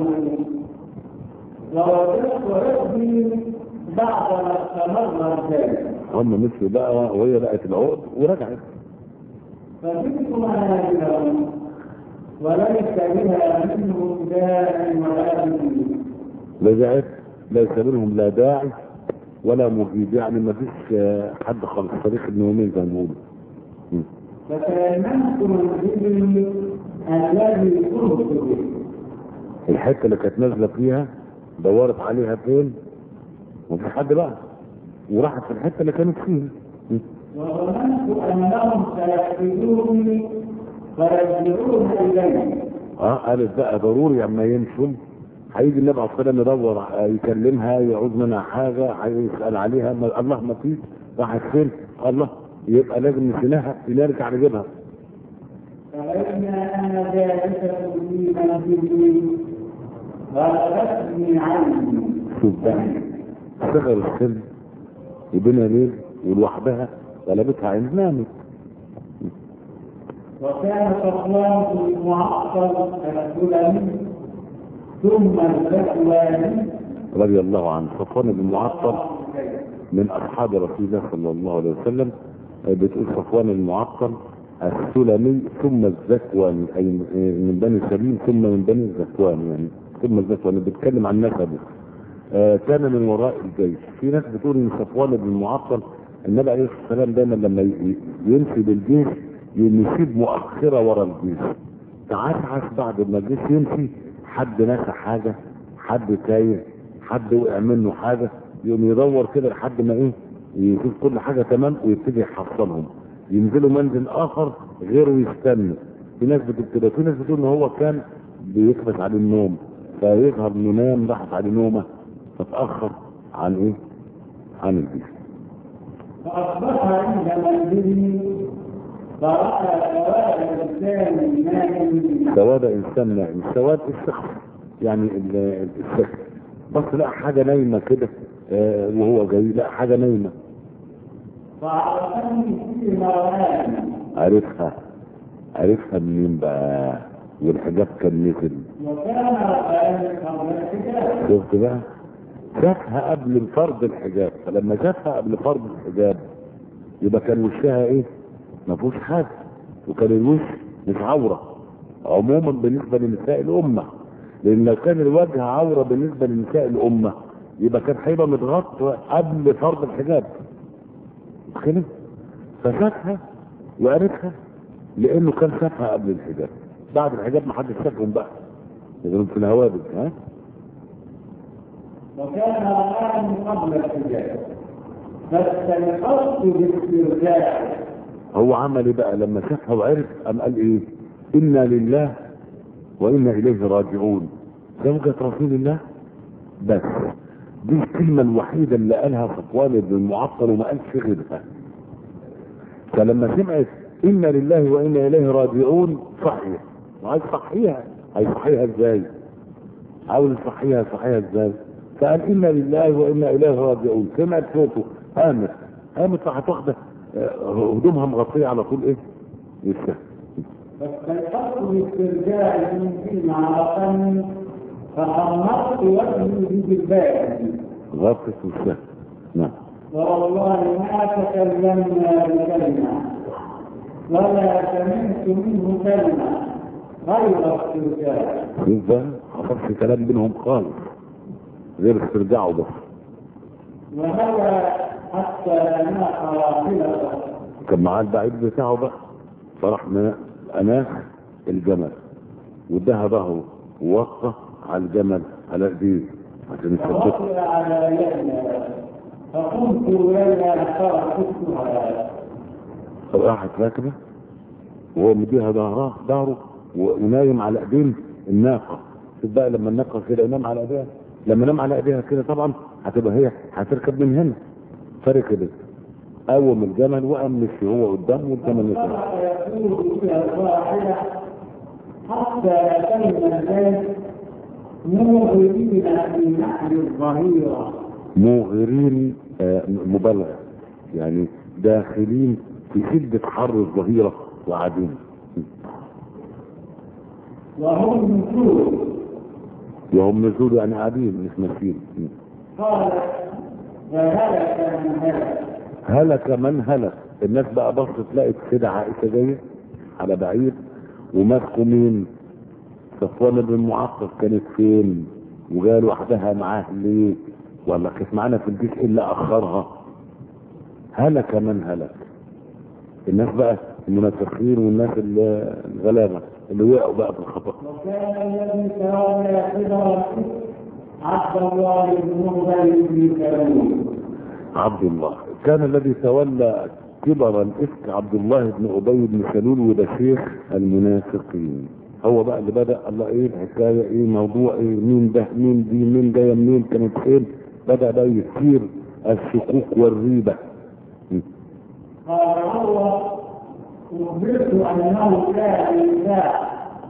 ووجدت وربي بعد ما استمر ذلك هم مثل بقى وهي لقت العقد ورجعت فجئت منازلهم وليس بها منهم داع ولا مجيب رجعت ليس منهم لا داعي ولا مجيب يعني ما فيش آه، حد خالص صديق ابن يومين زي ما بيقولوا م. فتيممت منزلي الذي كنت به الحته اللي كانت نازله فيها دورت عليها فين وفي حد بقى وراحت في الحته اللي كانت فيها م. وظننت انهم سيحفظوني فيرجعون الي اه قالت بقى ضروري اما يمشوا هيجي النبي عليه الصلاه والسلام يدور آه، يكلمها يعوز منها حاجه هيسال عليها ما الله ما فيش راحت فين الله يبقى لازم نسيناها نرجع نجيبها فبين انا جالسه في منزلي غلبتني عيني شوف بقى صغر السن وبينها ليل ولوحدها غلبتها عين نامت وكان صفوان المعطل السلمي ثم الزكواني رضي الله عنه صفوان بن معطل من اصحاب رسول الله صلى الله عليه وسلم آه، بتقول صفوان المعطل السلمي ثم الزكواني اي من بني سليم ثم من بني الزكوان يعني ثم الزكواني بيتكلم عن نسبه آه، كان من وراء الجيش في ناس بتقول ان صفوان بن معطل النبي عليه الصلاه والسلام دايما لما ي- يمشي بالجيش يسيب مؤخره ورا الجيش تعسعس بعد ما الجيش يمشي حد نسى حاجه حد تايه حد وقع منه حاجه يقوم يدور كده لحد ما ايه يشوف كل حاجه تمام ويبتدي يحصلهم ينزلوا منزل اخر غيره يستنى في ناس بتقول كده في ناس بتقول ان هو كان بيكبس عليه النوم فيظهر انه نام راحت عليه نومه فتاخر عن ايه؟ عن الجيش فاصبح عند منزلي فراى سواد انسان نائم سواد انسان نائم سواد الشخص يعني ال- الشكل بس لا حاجه نايمه كده آه، وهو جاي لا حاجه نايمه فعرفني في مرآني عرفها عرفها منين بقى والحجاب كان نزل وكان رآني قبل الحجاب شفت بقى شافها قبل فرض الحجاب فلما شافها قبل فرض الحجاب يبقى كان وشها ايه ما فيهوش حاجه وكان الوش مش عوره عموما بالنسبه لنساء الامه لان لو كان الوجه عوره بالنسبه لنساء الامه يبقى كان هيبقى متغطى قبل فرض الحجاب مش كده فشافها وعرفها لانه كان شافها قبل الحجاب بعد الحجاب ما حدش شافهم بقى يضرب في الهوابل ها وكان رآني قبل الحجاب فاستيقظت باسترجاع هو عمل ايه بقى لما شافها وعرف قام قال ايه انا لله وانا اليه راجعون زوجة رسول الله بس دي الكلمة الوحيدة اللي قالها صفوان بن المعطل وما قالش غيرها فلما سمعت انا لله وانا اليه راجعون صحيح وعايز صحيها هيصحيها ازاي عاوز يصحيها يصحيها ازاي فقال انا لله وانا اليه راجعون سمعت صوته قامت قامت راحت واخده آه، هدومها مغطيه على طول ايه والسهم فاستيقظت باسترجاع المنزل على فمي فحمرت وجهي بجبالي غطس والسهم نعم والله ما تكلمنا بكلمة ولا سمعت منه كلمة غير استرجاع شوف بقى حصلش كلام بينهم خالص غير استرجاعه بس وهوى حتى أناق راحلته كان معاه البعير بتاعه بقى فراح نا- اناخ الجمل واداها ظهره ووقف على الجمل على ايديه عشان يثبته فوطئ على يدي فقلت ليلى تركتها راحت راكبه وهو مديها ظهرها ظهره و- ونايم على ايدين الناقه شوف بقى لما الناقه كده ينام على ايديها لما نام على ايديها كده طبعا هتبقى هي هتركب من هنا فركبت قوم الجمل وقام مشي هو قدام والجمل مشي طلع يقول إلى الراحلة حتى أتينا البيت موغلين في نحر الظهيرة مغرين آه، مبالغه يعني داخلين في شده حر الظهيره وقاعدين وهم نسور وهم نزول يعني قاعدين مش ماشيين قال فهلك من هلك هلك من هلك الناس بقى بصت لقت كده عائشه جايه على بعير وماسكوا مين صفوان بن معطف كانت فين وجايه لوحدها معاه ليه ولا كانت معانا في الجيش الا اخرها هلك من هلك الناس بقى المنافقين والناس اللي- الغلابه اللي وقعوا بقى في الخطا وكان الذي تولى حجر عبد الله بن ابي بن سلول عبد الله كان الذي تولى كبر الافك عبد الله بن ابي بن سلول وده شيخ المنافقين هو بقى اللي بدا الله ايه الحكايه ايه موضوع ايه مين ده مين دي مين جايه منين كانت فين بدا بقى يثير الشكوك والريبه م. قال هو اخبرت انه كان يساع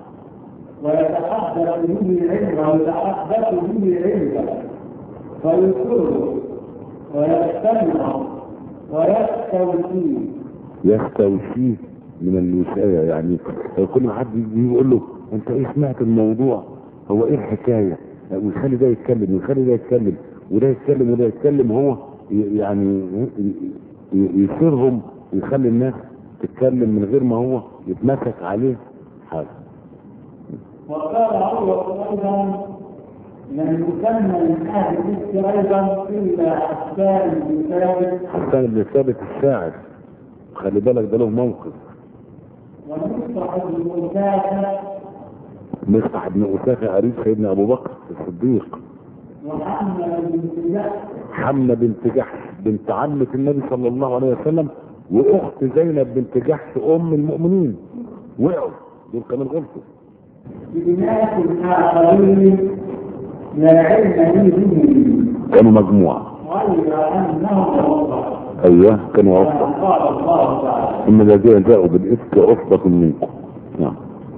ويتحدث به علما ويتحدث به علما فيقر ويستمع ويستوفيه يستوفيه من الوشايه يعني كل ما حد يجي يقول له انت ايه سمعت الموضوع هو ايه الحكايه ويخلي ده يتكلم ويخلي ده يتكلم وده يتكلم وده يتكلم هو ي- يعني ي- ي- يثيرهم ويخلي الناس تتكلم من غير ما هو يتمسك عليه حاجه وقال عروة أيضا لم يسمى من أهل الإفك أيضا إلا حسان بن ثابت حسان بن ثابت الشاعر خلي بالك ده له موقف ومصطفى بن أساسة مصطح بن أسافة قريب سيدنا أبو بكر الصديق وحمل بن سجاح حمنا بنت جحش بنت عمة النبي صلى الله عليه وسلم واخت زينب بنت جحش ام المؤمنين وقعوا دول كانوا غلطوا بناس آخرين لا علم لي بهم كانوا مجموعة غير أنهم وصفوا ايوه كانوا عصبة قال الله تعالى ان الذين جاءوا بالافك عصبة منكم نعم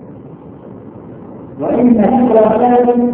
وإن هجرة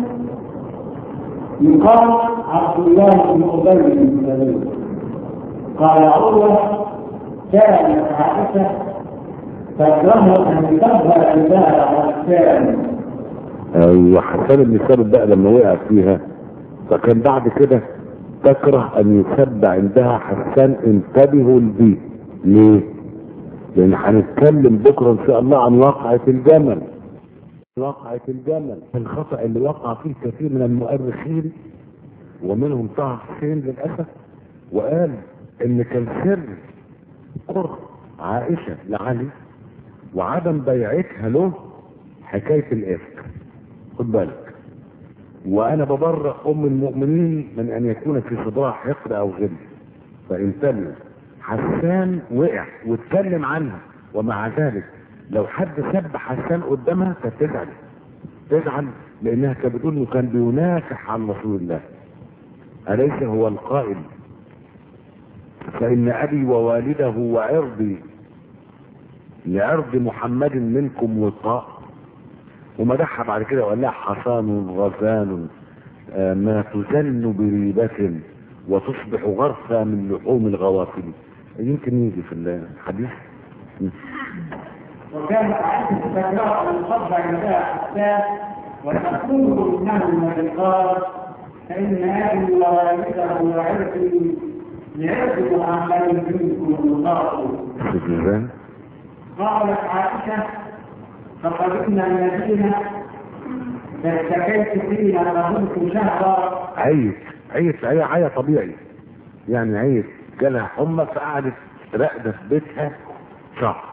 يقال عبد الله بن أبي بن سلول قال عروة كانت عائشة تكره أن تظهر عندها حسان ايوه حسان بن ثابت بقى لما وقع فيها فكان بعد كده تكره ان يسب عندها حسان انتبهوا لدي ليه؟ لان هنتكلم بكره ان شاء الله عن واقعة الجمل واقعة الجمل الخطأ اللي وقع فيه كثير من المؤرخين ومنهم طه حسين للأسف وقال ان كان سر قرب عائشة لعلي وعدم بيعتها له حكاية الإفك خد بالك وانا ببرأ ام المؤمنين من ان يكون في صدرها حقد او غل فانتبهوا حسان وقع واتكلم عنها ومع ذلك لو حد سب حسان قدامها كانت تزعل تزعل لانها كانت بتقول انه كان بينافح عن رسول الله اليس هو القائل فان ابي ووالده وعرضي لعرض محمد منكم وطاء ومدحها بعد كده وقال لها حصان غزال آه، ما تزن بريبة وتصبح غرفة من لحوم الغوافل يمكن يجي في الحديث وكانت عائشة تكره القبض عندها حساس وتقول إنه من قال فإن أبي ووالده وعرفي لعرف محمد منكم الله شوف ازاي قالت عائشة فقدمنا المدينة فاشتكيت فيها فكنت شهرا عيت عيت عيا عيا طبيعي يعني عيت جالها حمى فقعدت راقده في بيتها شهر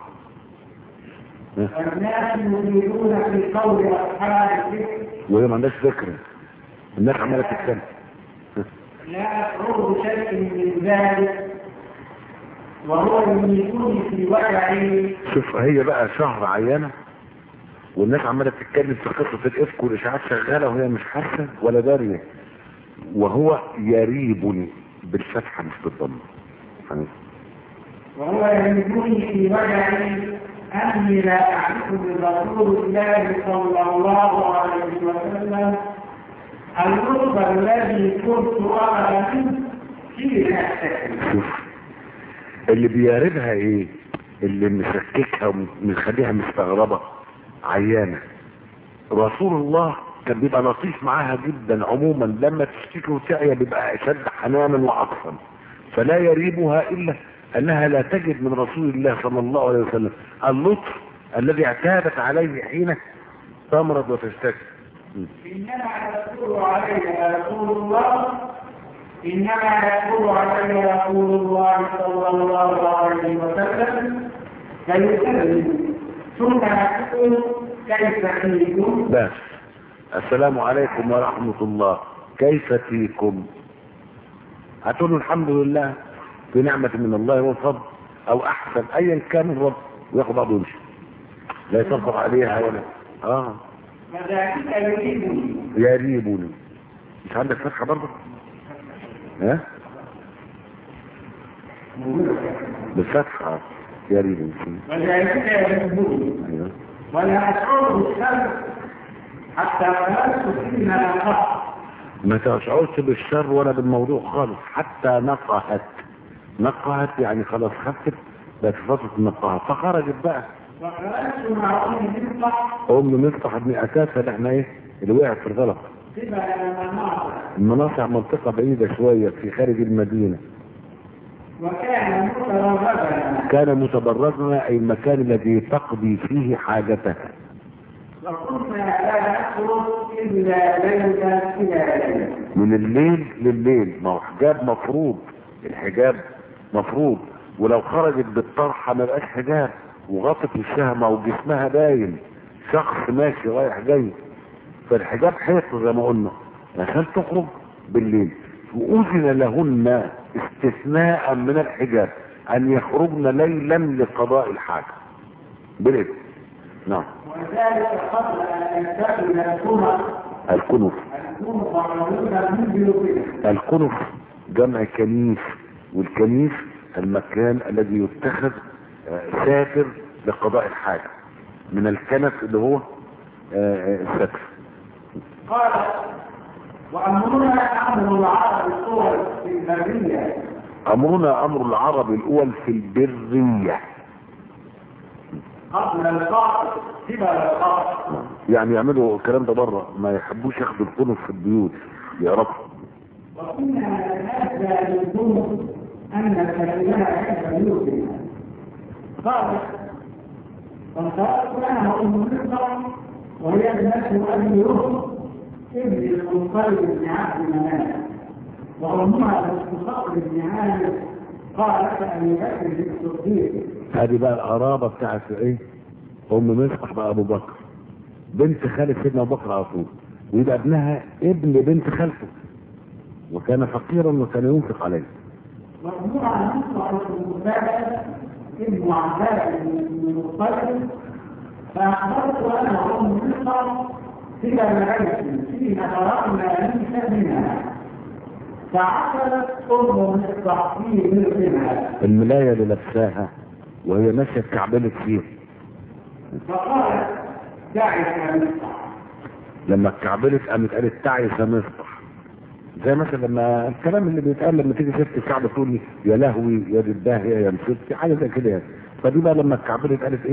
والناس يريدون في قول أصحاب الذكر وهي ما عندهاش فكره الناس عماله تتكلم لا أشعر بشيء من ذلك وهو يميتني في وجعي شوف هي بقى شهر عيانه والناس عماله تتكلم في قصه الافك والاشاعات شغاله وهي مش حاسه ولا داريه وهو يريبني بالفتحه مش بالضم يعني وهو يميتني في وجعي أني لا أعرف من رسول الله صلى الله عليه وسلم اللطف الذي كنت أرى منه في نفسه شوف اللي بياربها ايه اللي مشككها ومخليها مستغربة عيانة رسول الله كان بيبقى لطيف معاها جدا عموما لما تشتكي وتعيا بيبقى اشد حنانا وعطفا فلا يريبها الا انها لا تجد من رسول الله صلى الله عليه وسلم اللطف الذي اعتادت عليه حين تمرض وتشتكي إنما يقول علي رسول الله إنما يقول علي رسول الله صلى الله عليه وسلم فيسلم ثم يقول كيف فيكم بس السلام عليكم ورحمة الله كيف فيكم هتقولوا الحمد لله في نعمة من الله وفضل او احسن ايا كان الرب وياخد بعضه ويمشي لا يصبر عليها ولا اه وذلك يريدني يريبني مش عندك فتحة برضه ها بالفتحة يريبني وذلك يريدني ايوه ولا أشعر بالشر حتى ولست فيما نقص ما تشعرش بالشر ولا بالموضوع خالص حتى نقهت نقهت يعني خلاص خفت بقت في فترة النقاهة فخرجت بقى وخرجت مع أم مصطح ام مفتح ابن اساسا اللي احنا ايه اللي وقعت في الغلط قبل المناصر المناصع منطقة بعيدة شوية في خارج المدينة وكان مترغبا كان متبرزنا اي المكان الذي تقضي فيه حاجتها وكنا لا نخرج إلا ليلا إلى ليلة من الليل لليل ما هو حجاب مفروض الحجاب مفروض ولو خرجت بالطرحة ما بقاش حجاب وغطت وشها ما هو جسمها باين شخص ماشي رايح جاي فالحجاب حيطه زي ما قلنا عشان تخرج بالليل وأذن لهن استثناء من الحجاب أن يخرجن ليلا لقضاء الحاجة بالإذن نعم وذلك قبل أن ينتقل الكرة الكنف الكرة معلومة من بيوتنا الكنف جمع كنيف والكنيف المكان الذي يتخذ آه، ساتر لقضاء الحاجة من الكنف اللي هو آه، آه، الستر قال وأمرنا أمر العرب الصور في البرية أمرنا أمر العرب الأول في البرية قبل القاء قبل القاء يعني يعملوا الكلام ده بره ما يحبوش ياخدوا الكنف في البيوت يعرفوا وكنا نتنازل منكم أن الكلمة عند بيوتنا قال فانطلقت أنا أم مصر وهي ابنة أبي يوسف ابن المنقلب بن عبد مناف وأمها بنت صقر بن عامر قالت أبي بكر بن الصديق هذه بقى القرابة بتاعت ايه ام مصطح بقى ابو بكر بنت خالد سيدنا ابو بكر على طول ويبقى ابنها ابن بنت خالته وكان فقيرا وكان ينفق عليه وأمها مصطفى بن مساعد ابن عباس بن المطلب فأخبرت أنا أم مصر إلى العيش فيما قرأنا ليس منها فعقلت أم مصر في ملكها الملاية اللي لابساها وهي ماشية اتكعبلت فيه فقالت دعك مصر لما اتكعبلت قامت قالت تعيس يا مصطح زي مثلا لما الكلام اللي بيتقال لما تيجي ست الكعب تقول لي يا لهوي يا دباهية يا مصيبتي حاجه زي كده يعني فدي بقى لما اتكعبلت قالت ايه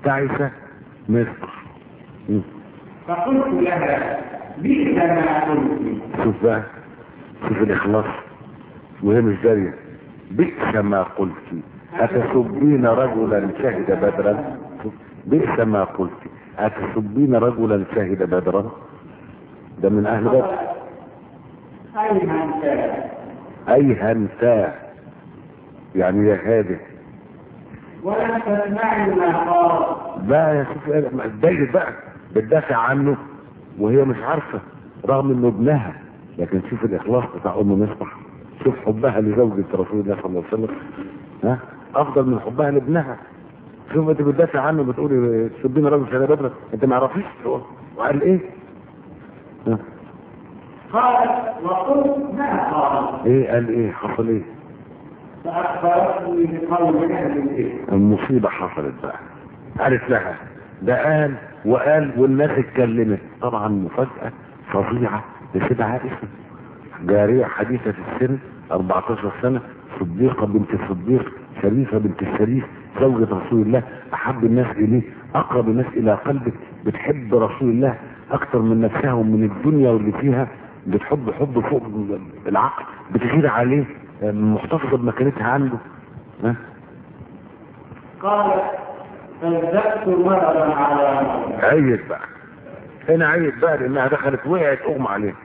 تعس مصر مم. فقلت لها بئس ما قلت شوف بقى شوف الإخلاص وهي مش دارية بئس ما قلت أتسبين رجلا شهد بدرا شوف، بئس ما قلت أتسبين رجلا شهد بدرا ده من أهل بدر أي من كان أي هنتا يعني يا هادي ولم تسمعي ما قال بقى يا شوف إيه، اتضايقت بقى بتدافع عنه وهي مش عارفة رغم انه ابنها لكن شوف الاخلاص بتاع ام مصبح شوف حبها لزوجة رسول الله صلى الله عليه وسلم ها افضل من حبها لابنها شوف انت بتدافع عنه بتقولي تسبيني راجل شهاده بدر انت ما عرفيش وقال ايه ها؟ قالت وقلت ما قال ايه قال ايه حصل ايه فأخبرتني بقول أهل الإثم المصيبة حصلت بقى قالت لها ده قال وقال والناس اتكلمت طبعا مفاجأة فظيعة لسيدة عائشة جارية حديثة السن 14 سنة صديقة بنت الصديق شريفة بنت الشريف زوجة رسول الله أحب الناس إليه أقرب الناس إلى قلبك بتحب رسول الله أكثر من نفسها ومن الدنيا واللي فيها بتحب حب فوق العقل بتغير عليه محتفظة بمكانتها عنده ها قالت فازددت مرضا على مرض عيت بقى هنا عيت بقى لانها دخلت وقعت اغمى عليها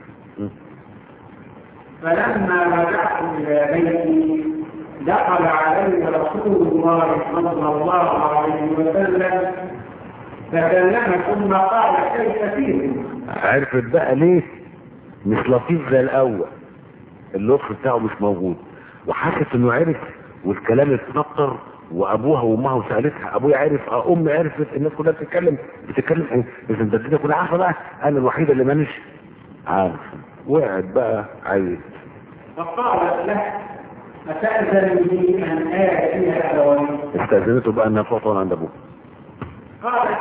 فلما رجعت إلى بيتي دخل علي رسول الله صلى الله عليه وسلم فكلم ثم قال كيف فيهم عرفت بقى ليه مش لطيف زي الاول اللطف بتاعه مش موجود وحست انه عرف والكلام اتنطر وابوها وامها سالتها ابويا عرف اه امي عرفت الناس كلها بتتكلم بتتكلم ايه اذا ده الدنيا كلها عارفه بقى انا الوحيده اللي مانيش عارف وقعت بقى عيت فقالت له أتأذن لي أن آتي أبوي استاذنته بقى انها تروح تقعد عند ابوها قالت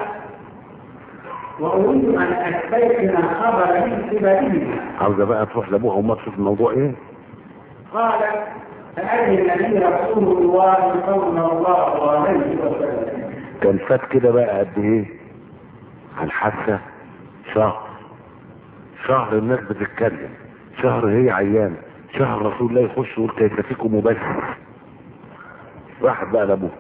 وأريد أن أستيقن خبر من قبلهما عاوزه بقى تروح لابوها وما تشوف الموضوع ايه قالت فأذن لي رسول الله صلى الله عليه وسلم كان فات كده بقى قد ايه على الحادثه شهر شهر الناس بتتكلم شهر هي عيانه شهر رسول الله يخش يقول كيف فيكم مبشر راحت بقى لابوه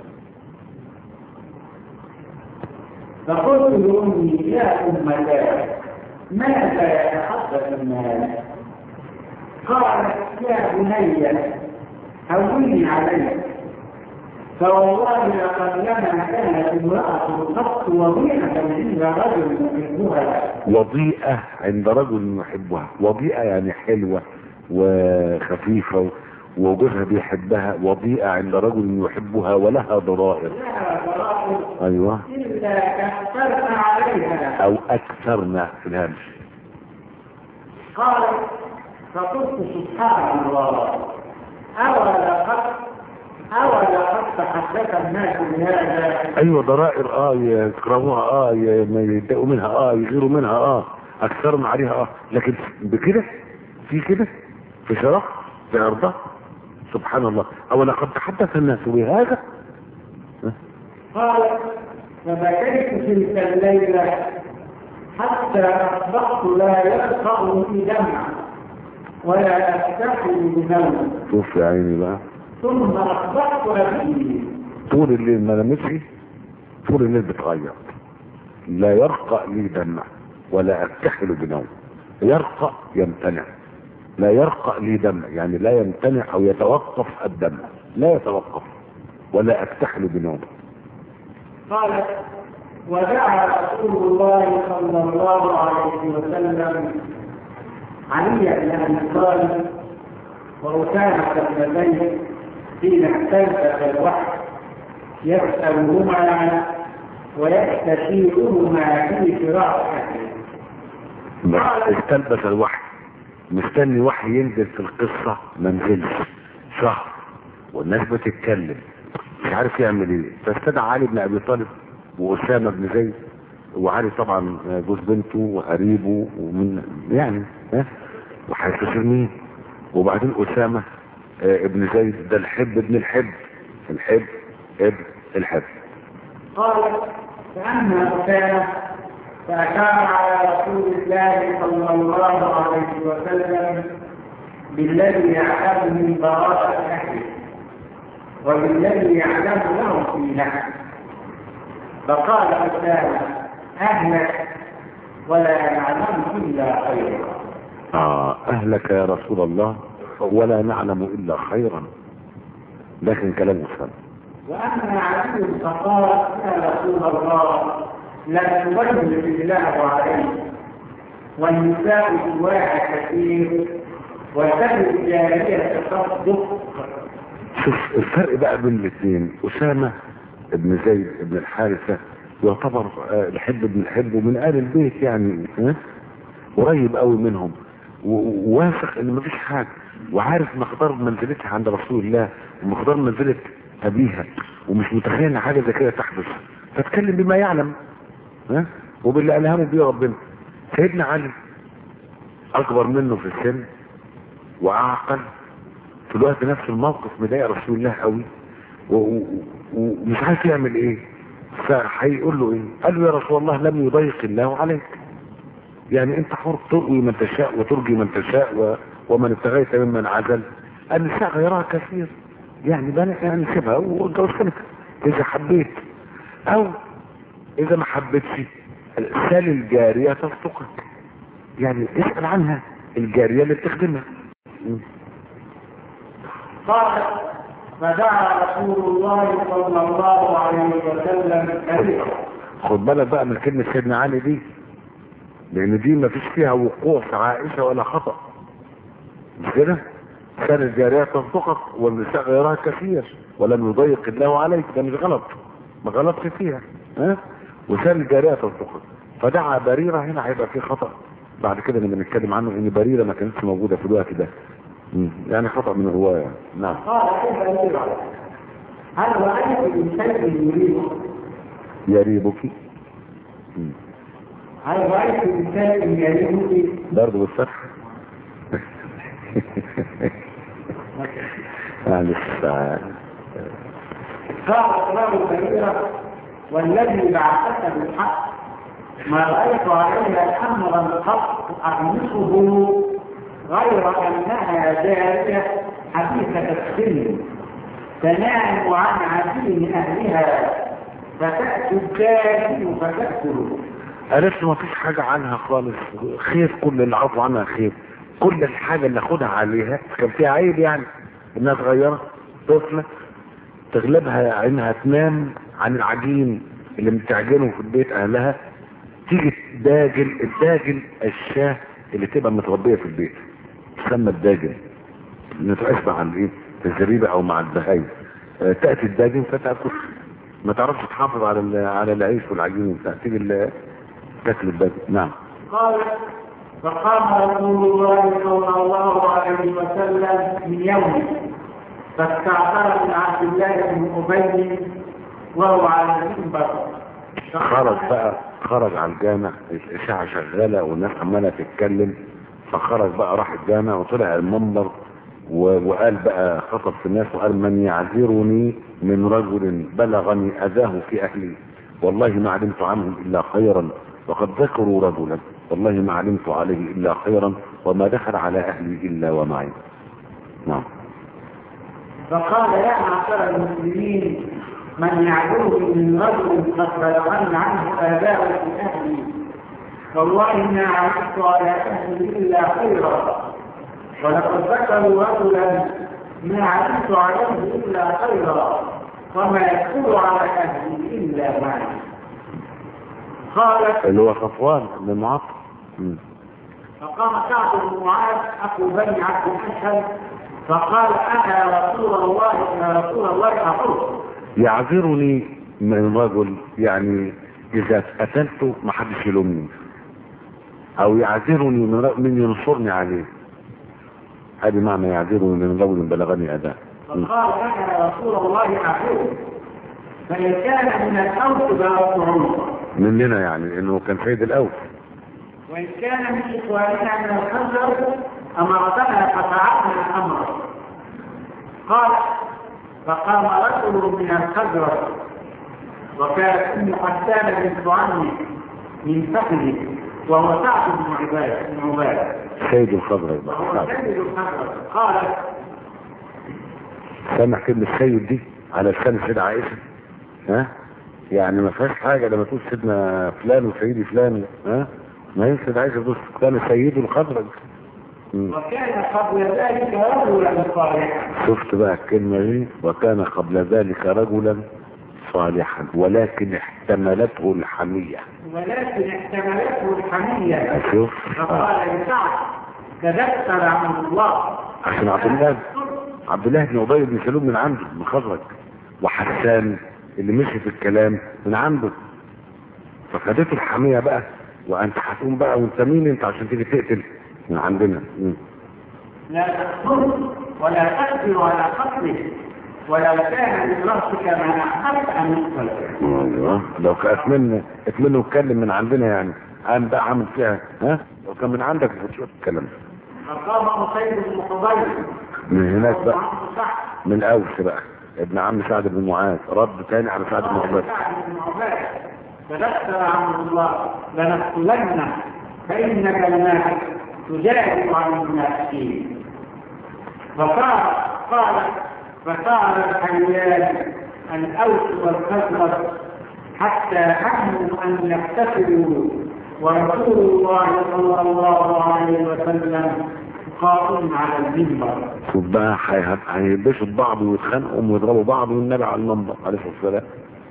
فقلت لأمي يا أمتاه ماذا يتحدث الناس قالت يا بني هوني عليك فوالله لقد لما كانت امرأة قط وضيعة عند رجل يحبها وضيئة عند رجل يحبها وضيئة يعني حلوة وخفيفة وجوزها بيحبها وضيئة عند رجل يحبها ولها ضرائر لها ضرائب ايوه إلا كثرت عليها او اكثرنا في الهمش قالت فقلت سبحان الله أولا قد أولا قد تحدث الناس بهذا ايوه ضرائر اه يكرهوها اه ي- ما يتضايقوا منها اه يغيروا منها اه اكثرنا عليها اه لكن بكده في كده في شرف في ارضها سبحان الله او لقد تحدث الناس بهذا قالت فبكيت تلك الليلة حتى أصبحت لا يلقى في دمع ولا أستحي بنوم شوف يا عيني بقى ثم أصبحت أبكي طول الليل ما نمتش طول الليل بتغير لا يرقى لي دمع ولا اكتحل بنوم يرقى يمتنع لا يرقى لي دمع يعني لا يمتنع او يتوقف الدمع لا يتوقف ولا اكتحل بنوم قالت ودعا رسول الله صلى الله عليه وسلم علي بن ابي طالب وأسامة بن زيد حين احتج الوحي يسألهما ويستشيرهما في فراقه استلبس الوحي مستني وحي ينزل في القصة ما نزلش شهر والناس بتتكلم مش عارف يعمل ايه فاستدعى علي بن ابي طالب واسامه بن زيد وعلي طبعا جوز بنته وقريبه ومن يعني ها وهيستشير مين وبعدين اسامه آه، ابن زيد ده الحب ابن الحب الحب ابن الحب قالت فأما أسامة فأشار على رسول الله صلى الله عليه وسلم بالذي يعلم من براءة أهله وبالذي يعلم له في نفسه فقال أسامة أهلك ولا نعلم إلا خيرا آه أهلك يا رسول الله ولا نعلم إلا خيرا لكن كلام أسامة وأما علي فقال يا رسول الله لا يبلغ الله عليه والنساء سواها كثير وتبي الجارية تصدق شوف الفرق بقى بين الاثنين أسامة ابن زيد ابن الحارثة يعتبر آه، الحب ابن الحب ومن آل البيت يعني ها؟ قريب قوي منهم و- وواثق ان مفيش حاجة وعارف مقدار منزلتها عند رسول الله ومقدار منزلة أبيها ومش متخيل ان حاجة زي كده تحدث فاتكلم بما يعلم ها وباللي ألهمه بيه ربنا سيدنا علي أكبر منه في السن وأعقل في الوقت نفس الموقف مضايق رسول الله قوي و- و- ومش عارف يعمل ايه فهيقول له ايه قال له يا رسول الله لم يضيق الله عليك يعني انت حر تروي من تشاء وترجي من تشاء و... ومن ابتغيت ممن عزل النساء غيرها كثير يعني بني يعني سيبها واتجوزتك اذا حبيت او اذا ما حبيتش سال الجارية تصدقك يعني اسأل عنها الجارية اللي بتخدمها م. قال فدعا رسول الله صلى الله عليه وسلم كثيرا خد بالك بقى من كلمة سيدنا علي دي لان دي ما فيش فيها وقوع في عائشة ولا خطأ مش كده كان الجارية تصدقك والنساء غيرها كثير ولم يضيق الله عليك ده مش غلط ما غلطش فيها ها وكان الجارية تصدقك فدعا بريرة هنا هيبقى في خطأ بعد كده لما نتكلم عنه ان بريرة ما كانتش موجودة في الوقت ده مم. يعني خطأ من الرواية نعم قال كيف يرى هل رأيت من شيء يريده يريبك مم. هل رأيت من شيء يريده برضه بالفتح معلش آه. قال له كبيرة والذي بعثك بالحق ما رأيت عليها أمرا قط أغمسه غير أنها جارية حديثة السن تنام عن عدين أهلها فتأتي الجاري فتأكل عرفت ما فيش حاجة عنها خالص خير كل اللي عرفوا عنها خير كل الحاجة اللي اخدها عليها كان فيها عيب يعني انها صغيرة طفلة تغلبها عينها تنام عن العجين اللي بتعجنه في البيت اهلها تيجي تداجل الداجل الشاه اللي تبقى متربية في البيت تسمى الداجل اللي تشبه عن ايه في الزريبة او مع البهايم آه، تأتي الداجن فتأكل ما تعرفش تحافظ على ال- على العيش والعجين بتاع تيجي ال- تاكل الداجن نعم قال فقام رسول الله صلى الله عليه وسلم من يومه فاستعبر من عبد الله بن ابي وهو على المنبر خرج بقى خرج على الجامع الاشاعه شغاله والناس عماله تتكلم فخرج بقى راح الجامع وطلع المنبر و- وقال بقى خطب في الناس وقال من يعذرني من رجل بلغني اذاه في اهلي والله ما علمت عنهم الا خيرا وقد ذكروا رجلا والله ما علمت عليه الا خيرا وما دخل على اهلي الا ومعي نعم فقال يا معشر المسلمين من يعذرني من رجل قد بلغني عنه اباء في اهلي والله ما علمت على اهلي الا خيرا ولقد ذكروا رجلا ما علمت عليه الا خيرا وما يدخل على اهلي الا معي قالت اللي هو صفوان بن معطل مم. فقام كعب بن معاذ اخو بني عبد الاشهر فقال انا يا رسول الله يا رسول الله اقول يعذرني من رجل يعني اذا قتلته ما حدش يلومني او يعذرني من رجل من ينصرني عليه هذه معنى يعذرني من رجل بلغني اداء فقال انا يا رسول الله اقول فان كان من الاوس فاطعوه مننا يعني انه كان سيد الاول وان كان من اخواننا من الخزر امرتنا ففعلنا امره قال فقام رجل من الخزرج وكانت ام حسان بنت عمه من فخذه وهو سعد بن عباد بن عباد سيد الخضر وهو سيد الخضر قالت سامع كلمة سيد دي على لسان سيدة عائشة ها يعني ما فيهاش حاجة لما تقول سيدنا فلان وسيدي فلان ها ما هي سيدة عائشة بص كان سيد الخضر مم. وكان قبل ذلك رجلا صالحا شفت بقى الكلمة دي وكان قبل ذلك رجلا صالحا ولكن احتملته الحمية ولكن احتملته الحمية شوف آه. فقال لسعد كذبت عن الله عشان عبد الله عبد الله بن ابي بن سلول من عنده من خزرج وحسان اللي مشي في الكلام من عنده فخدته الحمية بقى وانت هتقوم بقى وانت مين انت عشان تيجي تقتل من عندنا مم. لا تقتله ولا تقدر على قتله ولو كان من رأسك ما أحببت أن يقتل ايوه لو كانت منه اتمنى واتكلم من عندنا يعني قام بقى عامل فيها ها لو كان من عندك كنت شوف الكلام ده. فقام قصيد بن حضير من هناك بقى وعمر سعد من اوس بقى ابن عم سعد بن معاذ رد تاني على سعد بن قال عباس سعد بن عباد كذبت عن الله لنقتلنك فإنك الماحك تجادل عن المنافقين فقال قال فقال الحيان الأوس والخزرج حتى حكموا أن يقتتلوا ورسول الله صلى الله عليه وسلم قائم على المنبر شوف بقى هي- هيلبسوا بعض ويتخانقوا ويضربوا بعض والنبي على المنبر عليه الصلاه والسلام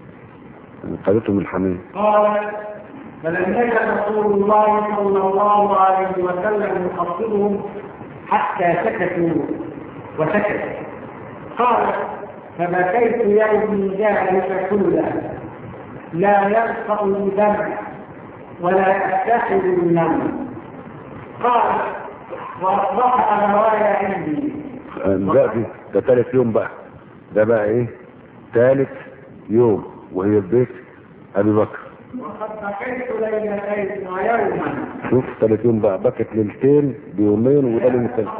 خدتهم الحمية قال فلم يكن رسول الله صلى الله عليه وسلم يخطبهم حتى سكتوا وسكت قال فبكيت يومي ذلك كله لا يرفع لي دم ولا يفتخر النوم قال واصبح ابواي عندي ده دي ده تالت يوم بقى ده بقى ايه تالت يوم وهي في بيت ابي بكر وقد بكيت ليلتين ويوما شوف تالت يوم بقى بكت ليلتين بيومين وده اليوم التالت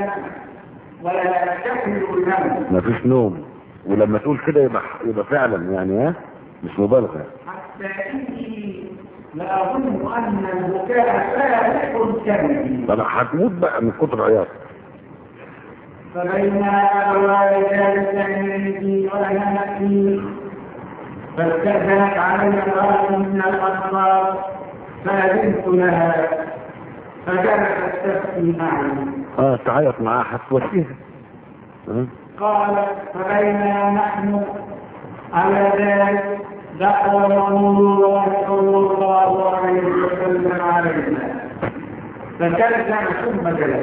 ولا يفتخر النوم مفيش نوم ولما تقول كده يبقى يبقى فعلا يعني ها مش مبالغه حتى إني لأظن أن البكاء فارق كبدي انا هتموت بقى من كتر عياط فبينا أبواي ذلك عندي وأنا أبكي فاستأذنت علي امرأة من الأنصار فأذنت لها فجلست تبكي معي اه تعيط معاها هتوسيها ها؟ قالت فبينا نحن على ذلك دخل رسول الله صلى الله عليه وسلم علينا فكلم ثم جلس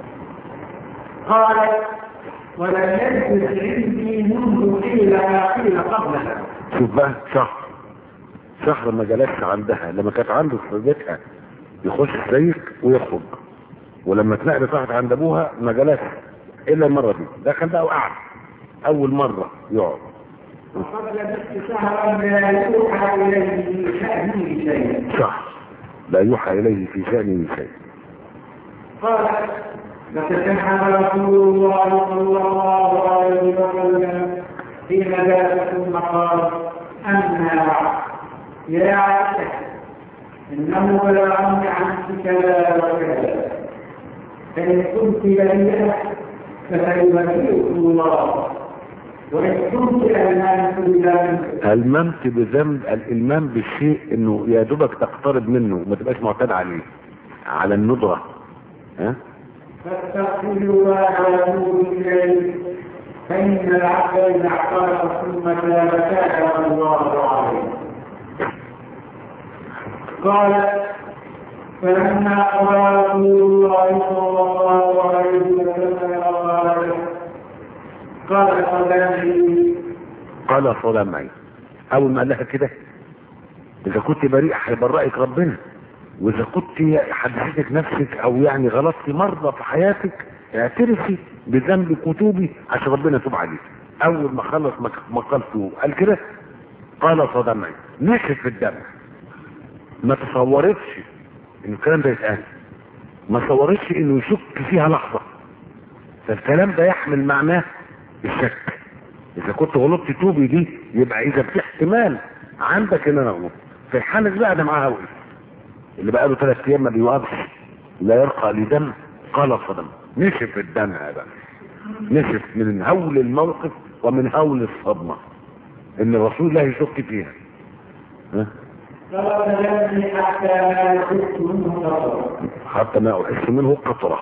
قالت ولم يجلس عندي منذ قيل ما قيل قبلها شوف بقى شهر شهر ما جلسش عندها لما كانت عنده في بيتها يخش زيك ويخرج ولما اتنقلت راحت عند ابوها ما جلسش الا المره دي دخل بقى وقعد اول مره يقعد وقبل نصف شهرا لا يوحى اليه في شانه شيء شهر لا يوحى اليه في شانه شيء قال فتسحب رسول الله صلى الله عليه وسلم في مجال ثم قال أما يا عائشة إنه بلغني عنك كذا وكذا فإن كنت بريئة فسيبرئك الله وإن كنت ألمنت بذنب الممت بذنب الالمام بالشيء انه يا دوبك تقترب منه وما تبقاش معتاد عليه على الندره ها فاستغفر الله واتوب اليه فان العبد اذا اعترف ثم تاب تاب الله عليه قال فلما قضى رسول الله صلى الله عليه وسلم قال قال صدقني قال صلى معي اول ما قال لها كده اذا كنت بريء هيبرئك ربنا واذا كنت حدثتك نفسك او يعني غلطت مره في حياتك اعترفي بذنبك وتوبي عشان ربنا يتوب عليك اول ما خلص مك- مقالته قال كده قال صدى معي نشف الدم ما تصورتش ان الكلام ده يتقال ما تصورتش انه يشك فيها لحظه فالكلام ده يحمل معناه الشك اذا كنت غلطت توبي دي يبقى اذا في احتمال عندك ان انا اغلط في الحالة دي بقى ده معاها وقف اللي بقى له ثلاث ايام ما بيوقفش لا يرقى لدم قلص دم نشف الدمع بقى نشف من هول الموقف ومن هول الصدمة ان الرسول الله يشك فيها ها؟ فوجدني حتى لا يحس منه نظر حتى ما احس منه قطرة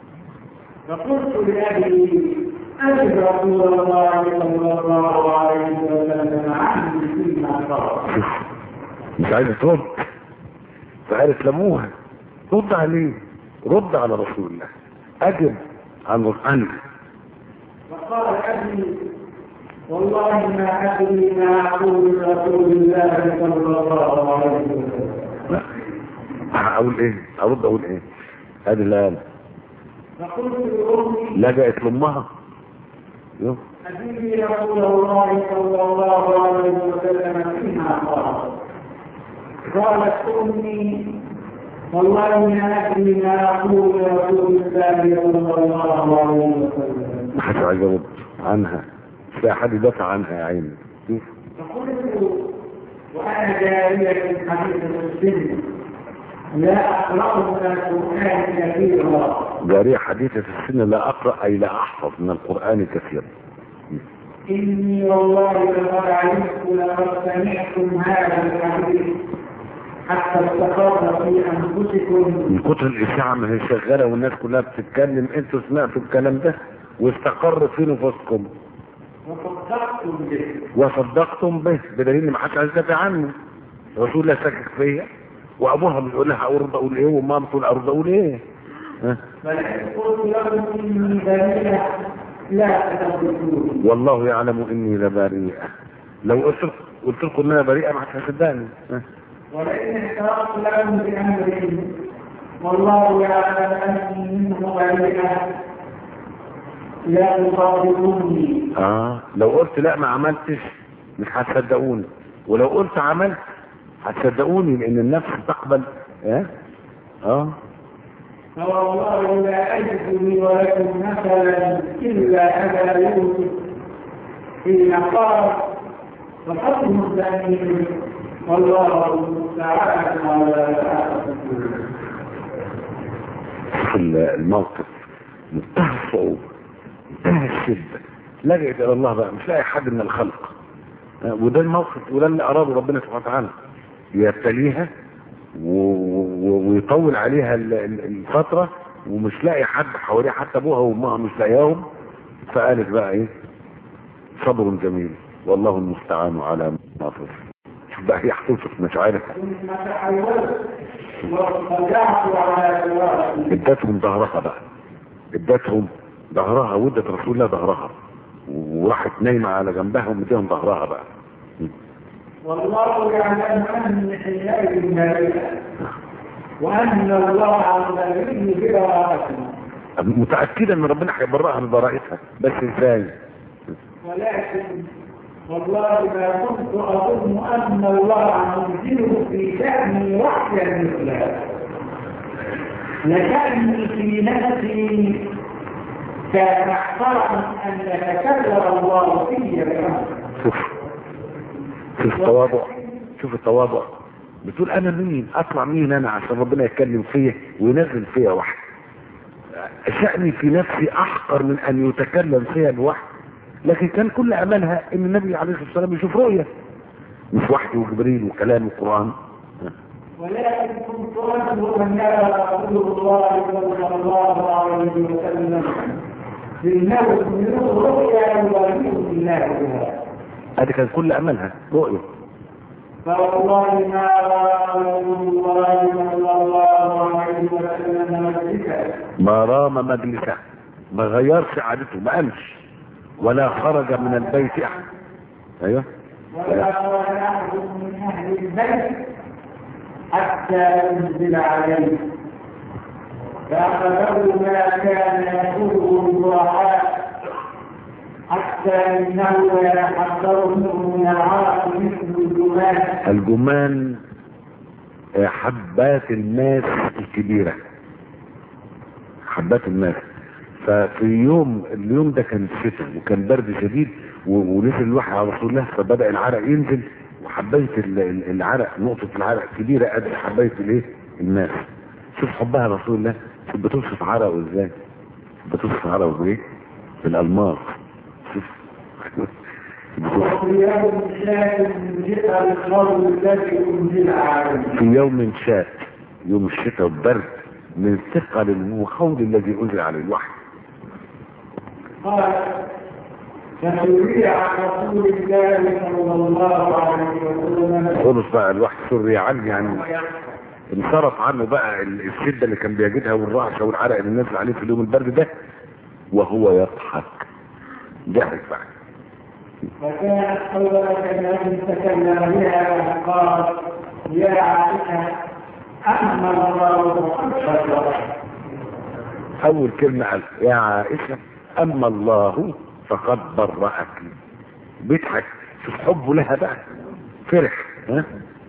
فقلت لأبي أجد رسول الله صلى الله عليه وسلم عني فيما قال شوف مش عايزة ترد فقالت لموها رد عليه رد على رسول الله اجب عن عنه فقال أبي والله ما أدري ما أقول لرسول الله صلى الله عليه وسلم لا اقول ايه ارد اقول ايه هذه لا فقلت لأمي لجأت لامها يو. أجيبي رسول الله صلى الله عليه وسلم فيما قال قالت أمي والله ما أدري ما أقول لرسول الله صلى الله عليه وسلم ما حدش عايز يرد عنها مش لاقي حد يدافع عنها يا عيني شوف فقلت وأنا جارية حديثة السن لا أقرأ من القرآن كثيرا جارية حديثة السن لا اقرأ اي لا احفظ من القرآن كثيرا إني والله لقد علمت لقد سمعتم هذا الحديث حتى استقر في أنفسكم من كتر الاشاعة ما هي شغالة والناس كلها بتتكلم انتوا سمعتوا الكلام ده واستقر في نفوسكم وصدقتم به وصدقتم به بدليل ان ما حدش عايز يدافع عنه رسول الله شكك فيا وابوها بيقول لها ارد اقول ايه وماما بتقول ارد اقول ايه ها؟ فلئن قلت لكم إني بريئة لا تصدقون والله يعلم اني لبريئة لو قلت قلت لكم ان انا بريئة ما حدش هيصدقني ها؟ ولئن احترقت لكم بأمر والله يعلم أني منه بريئة لا تصدقوني اه لو قلت لا ما عملتش مش هتصدقوني ولو قلت عملت هتصدقوني لان النفس تقبل اه اه فوالله لا أجد لي ولكم مثلا إلا أبا يوسف حين قال فحكم الزميل والله المستعان على ما تصفون شوف الموقف منتهى الصعوبة منتهى الشدة لجأت إلى الله بقى مش لاقي حد من الخلق آه، وده الموقف وده اللي أراده ربنا سبحانه وتعالى يبتليها و- و- ويطول عليها ال- ال- الفترة ومش لاقي حد حواليها حتى أبوها وأمها مش لاقياهم فقالت بقى إيه صبر جميل والله المستعان على ما تصف شوف بقى هي هتوصف مشاعرها ثم تحولت وارتجعت على فراشي ادتهم ظهرها بقى ادتهم ظهرها ودت رسول الله ظهرها وراحت نايمه على جنبها ومديهم ظهرها بقى والله يعلم أن حينئذ بريئة وأن الله عز وجل براءتنا متاكده ان ربنا هيبرئها من براءتها بس ازاي ولكن والله ما كنت أظن أن الله منزله في شأني وحيا مثله لكأني في نفسي كان احترم أن يتكلم الله في بأمر شوف شوف التواضع شوف التواضع بتقول انا مين اطلع مين انا عشان ربنا يتكلم فيا وينزل فيا وحي شأني في نفسي احقر من ان يتكلم فيا بوحي لكن كان كل املها ان النبي عليه الصلاه والسلام يشوف رؤيه مش وحي وجبريل وكلام القران ولكن كنت أرجو أن يرى رسول الله صلى الله عليه وسلم في الموت من رؤيا يبارك الله بها هذه كان كل املها رؤيه فوالله ما رأى رسول الله صلى الله عليه وسلم مجلسا ما رام مجلسه ما غيرش عادته ما قامش ولا خرج من البيت احد ايوه ولا خرج أحد من أهل البيت حتى ينزل عليه فأخذه ما كان يسوره الضحاك حتى إنه يتحضر منه من العرق مثل الجمال الجمان آه، حبات الماس الكبيرة حبات الماس ففي يوم اليوم ده كان الشتاء وكان برد شديد و- ونزل الوحي على رسول الله فبدأ العرق ينزل وحبايه ال- ال- العرق نقطه العرق كبيره قد حبايه الايه الماء شوف حبها رسول الله شوف بتوصف عرقه ازاي بتوصف عرقه بايه بالالماس شوف بتوصف وفي يوم شاء جاء القول الذي انزل عليه في يوم شاء يوم الشتاء والبرد من ثقل الخوض الذي انزل عليه الوحي قال فسري عن رسول الله صلى الله عليه وسلم خلص بقى الوحي سري عنه يعني انصرف عنه بقى ال- الشده اللي كان بيجدها والرعشه والعرق اللي نزل عليه في اليوم البرد ده وهو يضحك ضحك بقى فكانت أول كلمة تكلم بها قال يا عائشة أما الله فقد اول كلمه قال يا عائشه اما الله فقد برأك بيضحك شوف حبه لها بقى فرح ها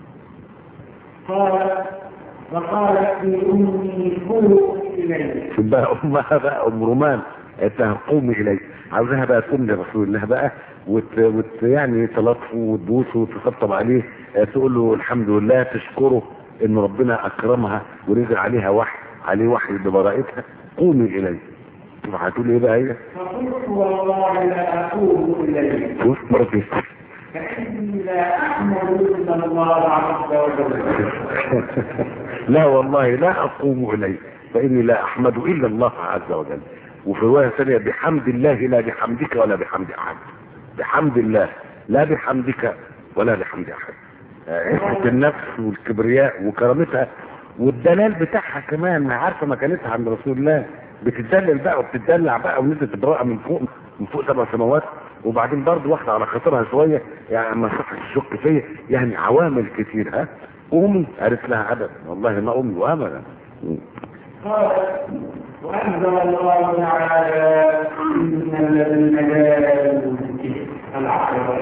قال وقالت لي أمي قوموا إلي شوف بقى امها بقى ام رومان قالت لها قومي الي عاوزاها بقى تقوم لرسول الله بقى وت... وت... يعني تلطفه وتبوسه وتطبطب عليه آه، تقول له الحمد لله تشكره ان ربنا اكرمها ونزل عليها وحي عليه وحي ببراءتها قومي الي شوف هتقول ايه بقى هي فقلت والله لا أقوم إلي شوف مرتين فإني لا أحمد إلا الله عز وجل لا والله لا اقوم اليه فاني لا احمد الا الله عز وجل وفي روايه ثانيه بحمد الله لا بحمدك ولا بحمد احد بحمد الله لا بحمدك ولا بحمد احد آه، عزه النفس والكبرياء وكرامتها والدلال بتاعها كمان عارفه مكانتها عند رسول الله بتدلل بقى وبتدلع بقى ونزلت براءه من فوق من فوق سبع سماوات وبعدين برضه واحده على خاطرها شويه يعني ما صح الشك فيا يعني عوامل كتير ها امي قالت لها ابدا والله ما امي وابدا قال وأنزل الله تعالى إن الذين جاءوا العقل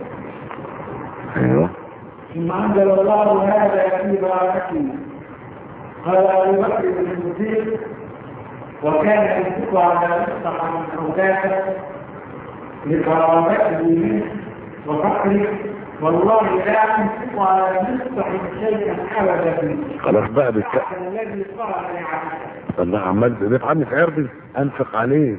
ايوه ثم أنزل الله هذا في باركه قال أبو بكر بن الصديق وكان ينفق على مصطفى من حوزاته لقرابته منه وفقره والله لا أنفق على مصطفى شيئا أبدا خلاص بقى بت... الذي قال لعائشة الله عمال بيطعني في عرضي انفق عليه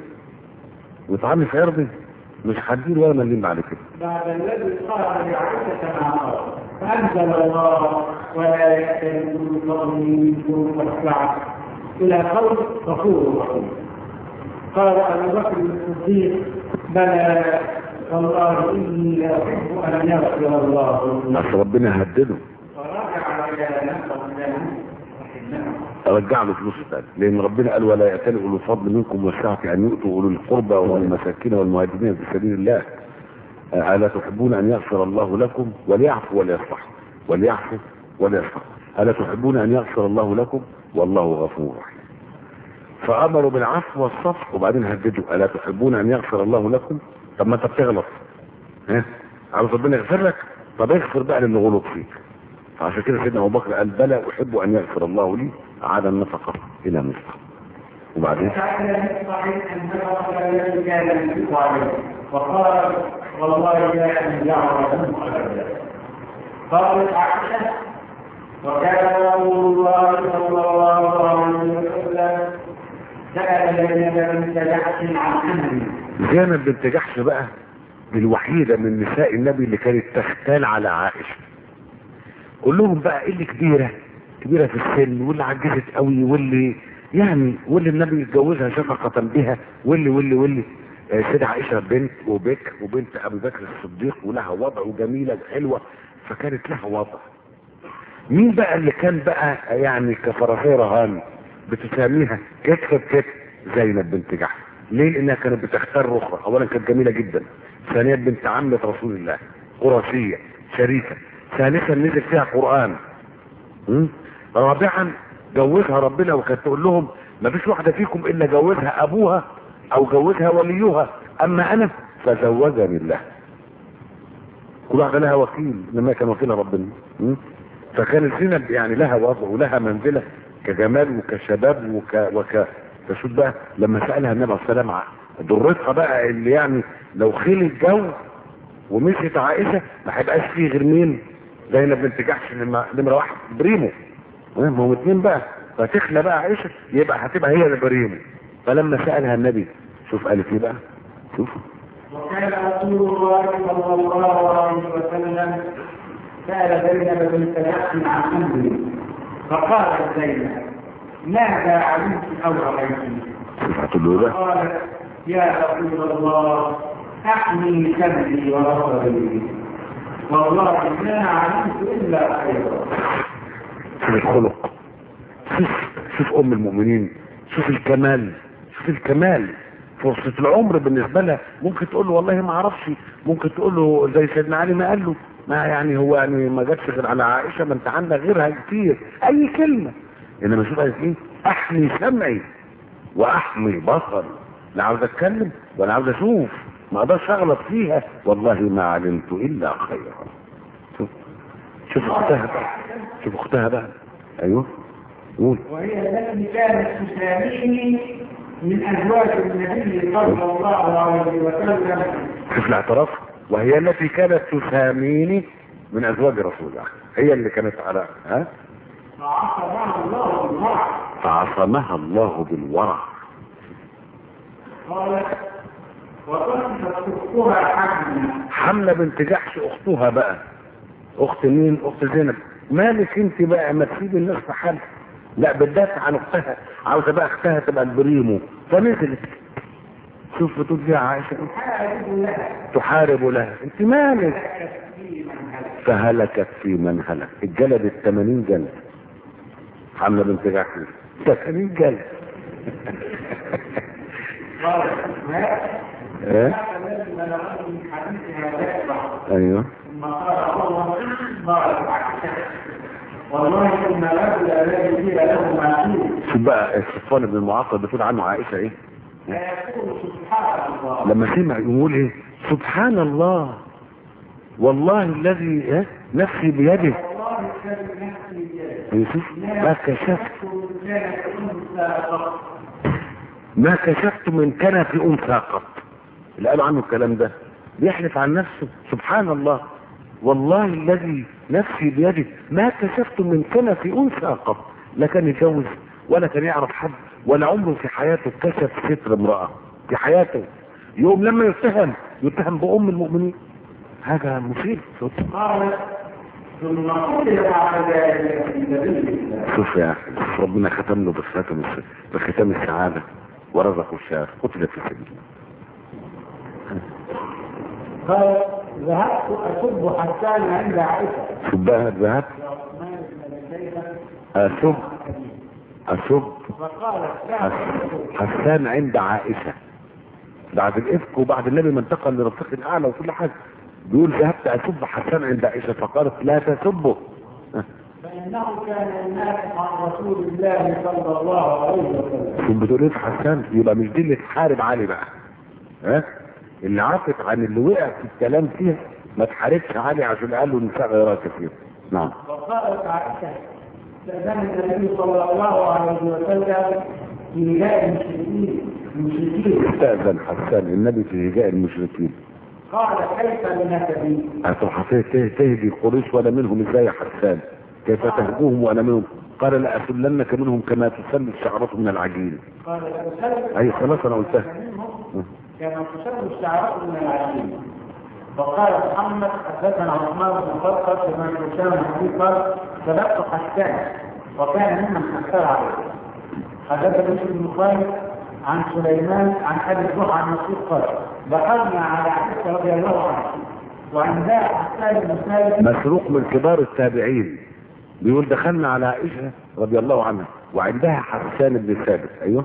ويطعني في عرضي مش هديله ولا مليم بعد كده بعد الذي قال لعائشة ما قال فأنزل الله ولا يأتي كل فضل منكم والسعة إلى قول غفور رحيم قال أبو بكر الصديق بلى والله إني لأحب أن يغفر الله لي بس ربنا هدده فرجع إلى نفسه رحمه رجع له فلوس تاني لان ربنا قال ولا يأتل اولو الفضل منكم والسعة ان يؤتوا اولو القربى والمساكين والمهاجرين في سبيل الله آه، الا تحبون ان يغفر الله لكم وليعفوا وليصفحوا وليعفوا وليصفحوا الا تحبون ان يغفر الله لكم والله غفور رحيم فامروا بالعفو والصفح وبعدين هددوا الا تحبون ان يغفر الله لكم طب ما انت بتغلط ها عاوز ربنا يغفر لك طب اغفر بقى للي غلط فيك فعشان كده سيدنا ابو بكر قال بلى احب ان يغفر الله لي عاد النفقه الى مثله وبعدين فعلى صحيح أنه الذي كان ينفق عليه وقال والله لا أن يعرف أبدا قالت عائشة وكان رسول الله صلى الله عليه وسلم سأل زينب بنت جحش عن أمري زينب بنت جحش بقى الوحيدة من نساء النبي اللي كانت تختال على عائشة كلهم بقى اللي كبيرة كبيرة في السن واللي عجزت قوي واللي يعني واللي النبي يتجوزها شفقة بها واللي واللي واللي آه، سيدة عائشة بنت وبكر وبنت أبي بكر الصديق ولها وضع وجميلة وحلوة فكانت لها وضع مين بقى اللي كان بقى يعني كفرافير رهان بتسميها كتف بكتف زينب بنت جحش ليه لانها كانت بتختار رخرة اولا كانت جميلة جدا ثانيا بنت عمة رسول الله قرشية شريفة ثالثا نزل فيها قرآن م? رابعا جوزها ربنا وكانت تقول لهم ما فيش واحدة فيكم الا جوزها ابوها او جوزها وليها اما انا فزوجني الله كل واحدة لها وكيل لما كان وكيلها ربنا م? فكانت زينب يعني لها وضع ولها منزلة كجمال وكشباب وك وك فشوف بقى لما سألها النبي عليه السلام ع- ضرتها بقى اللي يعني لو خيل الجو ومشيت عائشه ما هيبقاش فيه غير مين زينب بنت جحش نمره نمرة واحد بريمو ما هم اتنين بقى فتخلى بقى عائشه يبقى هتبقى هي اللي بريمو فلما سالها النبي شوف قالت ايه بقى شوف وكان رسول الله صلى الله عليه وسلم سأل زينب بنت جحش عن أمره فقالت زينب ماذا علمت أو رأيت؟ شوف هتقول له ايه بقى قالت يا رسول الله أحمي سمعي وبصري والله ما علمت إلا خيرا شوف الخلق شوف شوف ام المؤمنين شوف الكمال شوف الكمال فرصة العمر بالنسبة لها ممكن تقول له والله ما اعرفش ممكن تقول له زي سيدنا علي ما قال له ما يعني هو يعني ما جاتش غير على عائشة ما انت عندك غيرها كتير اي كلمة انما شوف قالت ايه احمي سمعي واحمي بصري لا عاوز اتكلم ولا عاوز اشوف ما اقدرش اغلط فيها والله ما علمت الا خيرا شوف شوف اختها بقى شوف اختها بقى ايوه قول وهي التي كانت تسامحني من أزواج النبي صلى الله عليه وسلم شوف الاعتراف وهي التي كانت تساميني من ازواج رسول الله هي اللي كانت على ها فعصمها الله بالمرء فعصمها الله بالورع قالت وكنت اختها حجما حمله بنت جحش اختها بقى اخت مين اخت زينب مالك انت بقى ما تسيب الناس في حالها لا بتدافع عن اختها عاوزه بقى اختها تبقى البريمو فنزلت شوف بتقول فيها عائشه حارب لها تحارب لها انت مالك فكت في من هلك فهلكت في من هلك اتجلدت 80 جلد حمله بنت جحش 80 جلد قالت ما ايه هذا الذي بلغني من حديثها يكبر ايوه ثم قال الله قالت عائشة والله ان الرجل الذي قيل له ما قيل شوف بقى صفوان بن المعطل بتقول عنه عائشه ايه لا يقول سبحان الله لما سمع يقول ايه سبحان الله والله الذي إيه؟ نفسي بيده والله الذي نفسي بيده يوسف ما كشفت كنت كانت انثى قط ما كشفت من كنف انثى قط اللي قالوا عنه الكلام ده بيحلف عن نفسه سبحان الله والله الذي نفسي بيده ما كشفت من كنف انثى قط لا كان يتجوز ولا كان يعرف حد ولا عمره في حياته كشف ستر امراه في حياته يوم لما يتهم يتهم بام المؤمنين هذا مصيب قالت ثم قتل بعد ذلك في سبيل الله شوف يا اخي شوف ربنا ختم له بختام بختام السعاده ورزقه الشرف قتل في سبيل الله قال ذهبت اسب حسان عند عائشه شوف بقى ذهبت وعثمان بن شيبه اسب اسب فقالت حس- لا حسان عند عائشه بعد الافك وبعد النبي ما انتقل لرفيق الاعلى وكل حاجه بيقول ذهبت اسب حسان عند عائشه فقالت لا تسبه فانه كان ينافق عن رسول الله صلى الله عليه وسلم شوف بتقول ايه في حسان يبقى مش دي اللي تحارب علي بقى ها اللي عافت عن اللي وقع في الكلام فيها ما تحاربش علي عشان قال له النساء غيرها كثير نعم وقالت عائشه استاذن النبي صلى الله عليه وسلم في هجاء المشركين المشركين استأذن حسان النبي في هجاء المشركين قال كيف بنسبي هتروح ته- تهدي قريش وانا منهم ازاي يا حسان كيف تهدوهم وانا منهم قال لأسلنك منهم كما تسل الشعرة من العجين قال لأسلم اي خلاص انا قلتها منهم كما تسل الشعراء من العجين وقال محمد حدثنا عثمان بن فرقة ومن هشام بن قال سبقت حسان وكان ممن حسان عليه حدثنا مسلم بن خالد عن سليمان عن ابي الضحى عن مسعود قال دخلنا على عائشه رضي الله عنها وعندها حسان بن ثابت مسروق من كبار التابعين بيقول دخلنا على عائشة رضي الله عنها وعندها حسان بن ثابت ايوه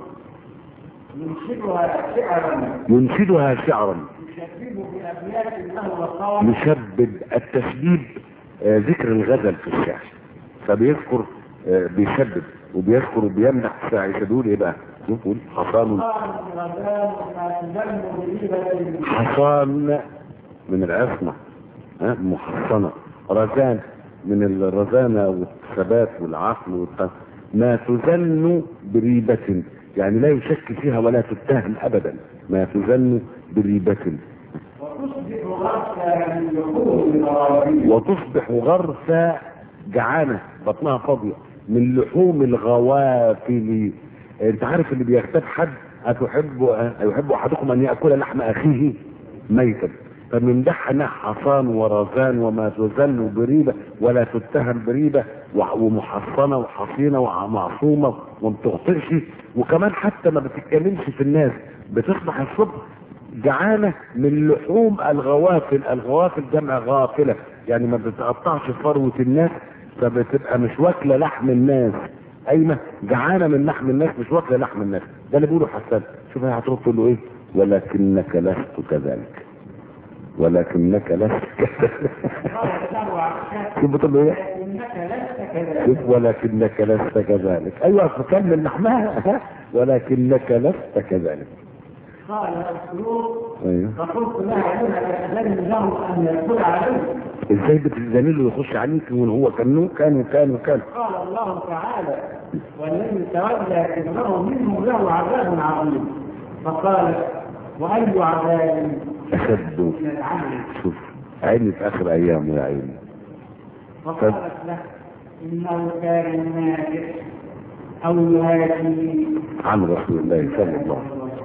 ينشدها شعرا ينشدها شعرا يشبه بابيات له وقال يشبب التشبيب آه، ذكر الغزل في الشعر فبيذكر آه، بيشبب وبيذكر وبيمدح عائشة بيقول ايه بقى؟ يقول حصان قال الغزال ما تدل بريبة حصان من العصمة ها محصنة رزان من الرزانة والثبات والعقل والت... ما تزن بريبة يعني لا يشك فيها ولا تتهم أبدا ما تزن بريبة وتصبح غرسا من لحوم الغرابيل وتصبح غرسة جعانة بطنها فاضية من لحوم الغوافل انت عارف اللي بيغتاب حد أتحب أيحب أحدكم أن يأكل لحم أخيه ميتا فمن ده انها حصان ورزان وما تزن بريبة ولا تتهم بريبة وح- ومحصنة وحصينة ومعصومة وما بتخطئش وكمان حتى ما بتتكلمش في الناس بتصبح الصبح جعانة من لحوم الغوافل الغوافل جمع غافلة يعني ما بتقطعش فروة الناس فبتبقى مش واكلة لحم الناس ايمه جعانة من لحم الناس مش واكلة لحم الناس ده اللي بيقوله حسان شوف هي هترد تقول له ايه ولكنك لست كذلك ولكنك لست كذلك شوف بتقول له ايه انك لست كذلك شوف ولكنك لست كذلك ايوه فكمل لحمها ولكنك لست كذلك قال السلوك ايوه فقلت لها انك لن له ان يدخل عليك ازاي بتزني له يخش عليك وهو كان كان وكان وكان قال الله تعالى والذي تولى كبره منهم له عذاب عظيم فقال واي عذاب اشد من العمل شوف عيني في اخر ايامه يا عيني فقالت له انه كان ينافق او يهاجي عن رسول الله صلى الله عليه وسلم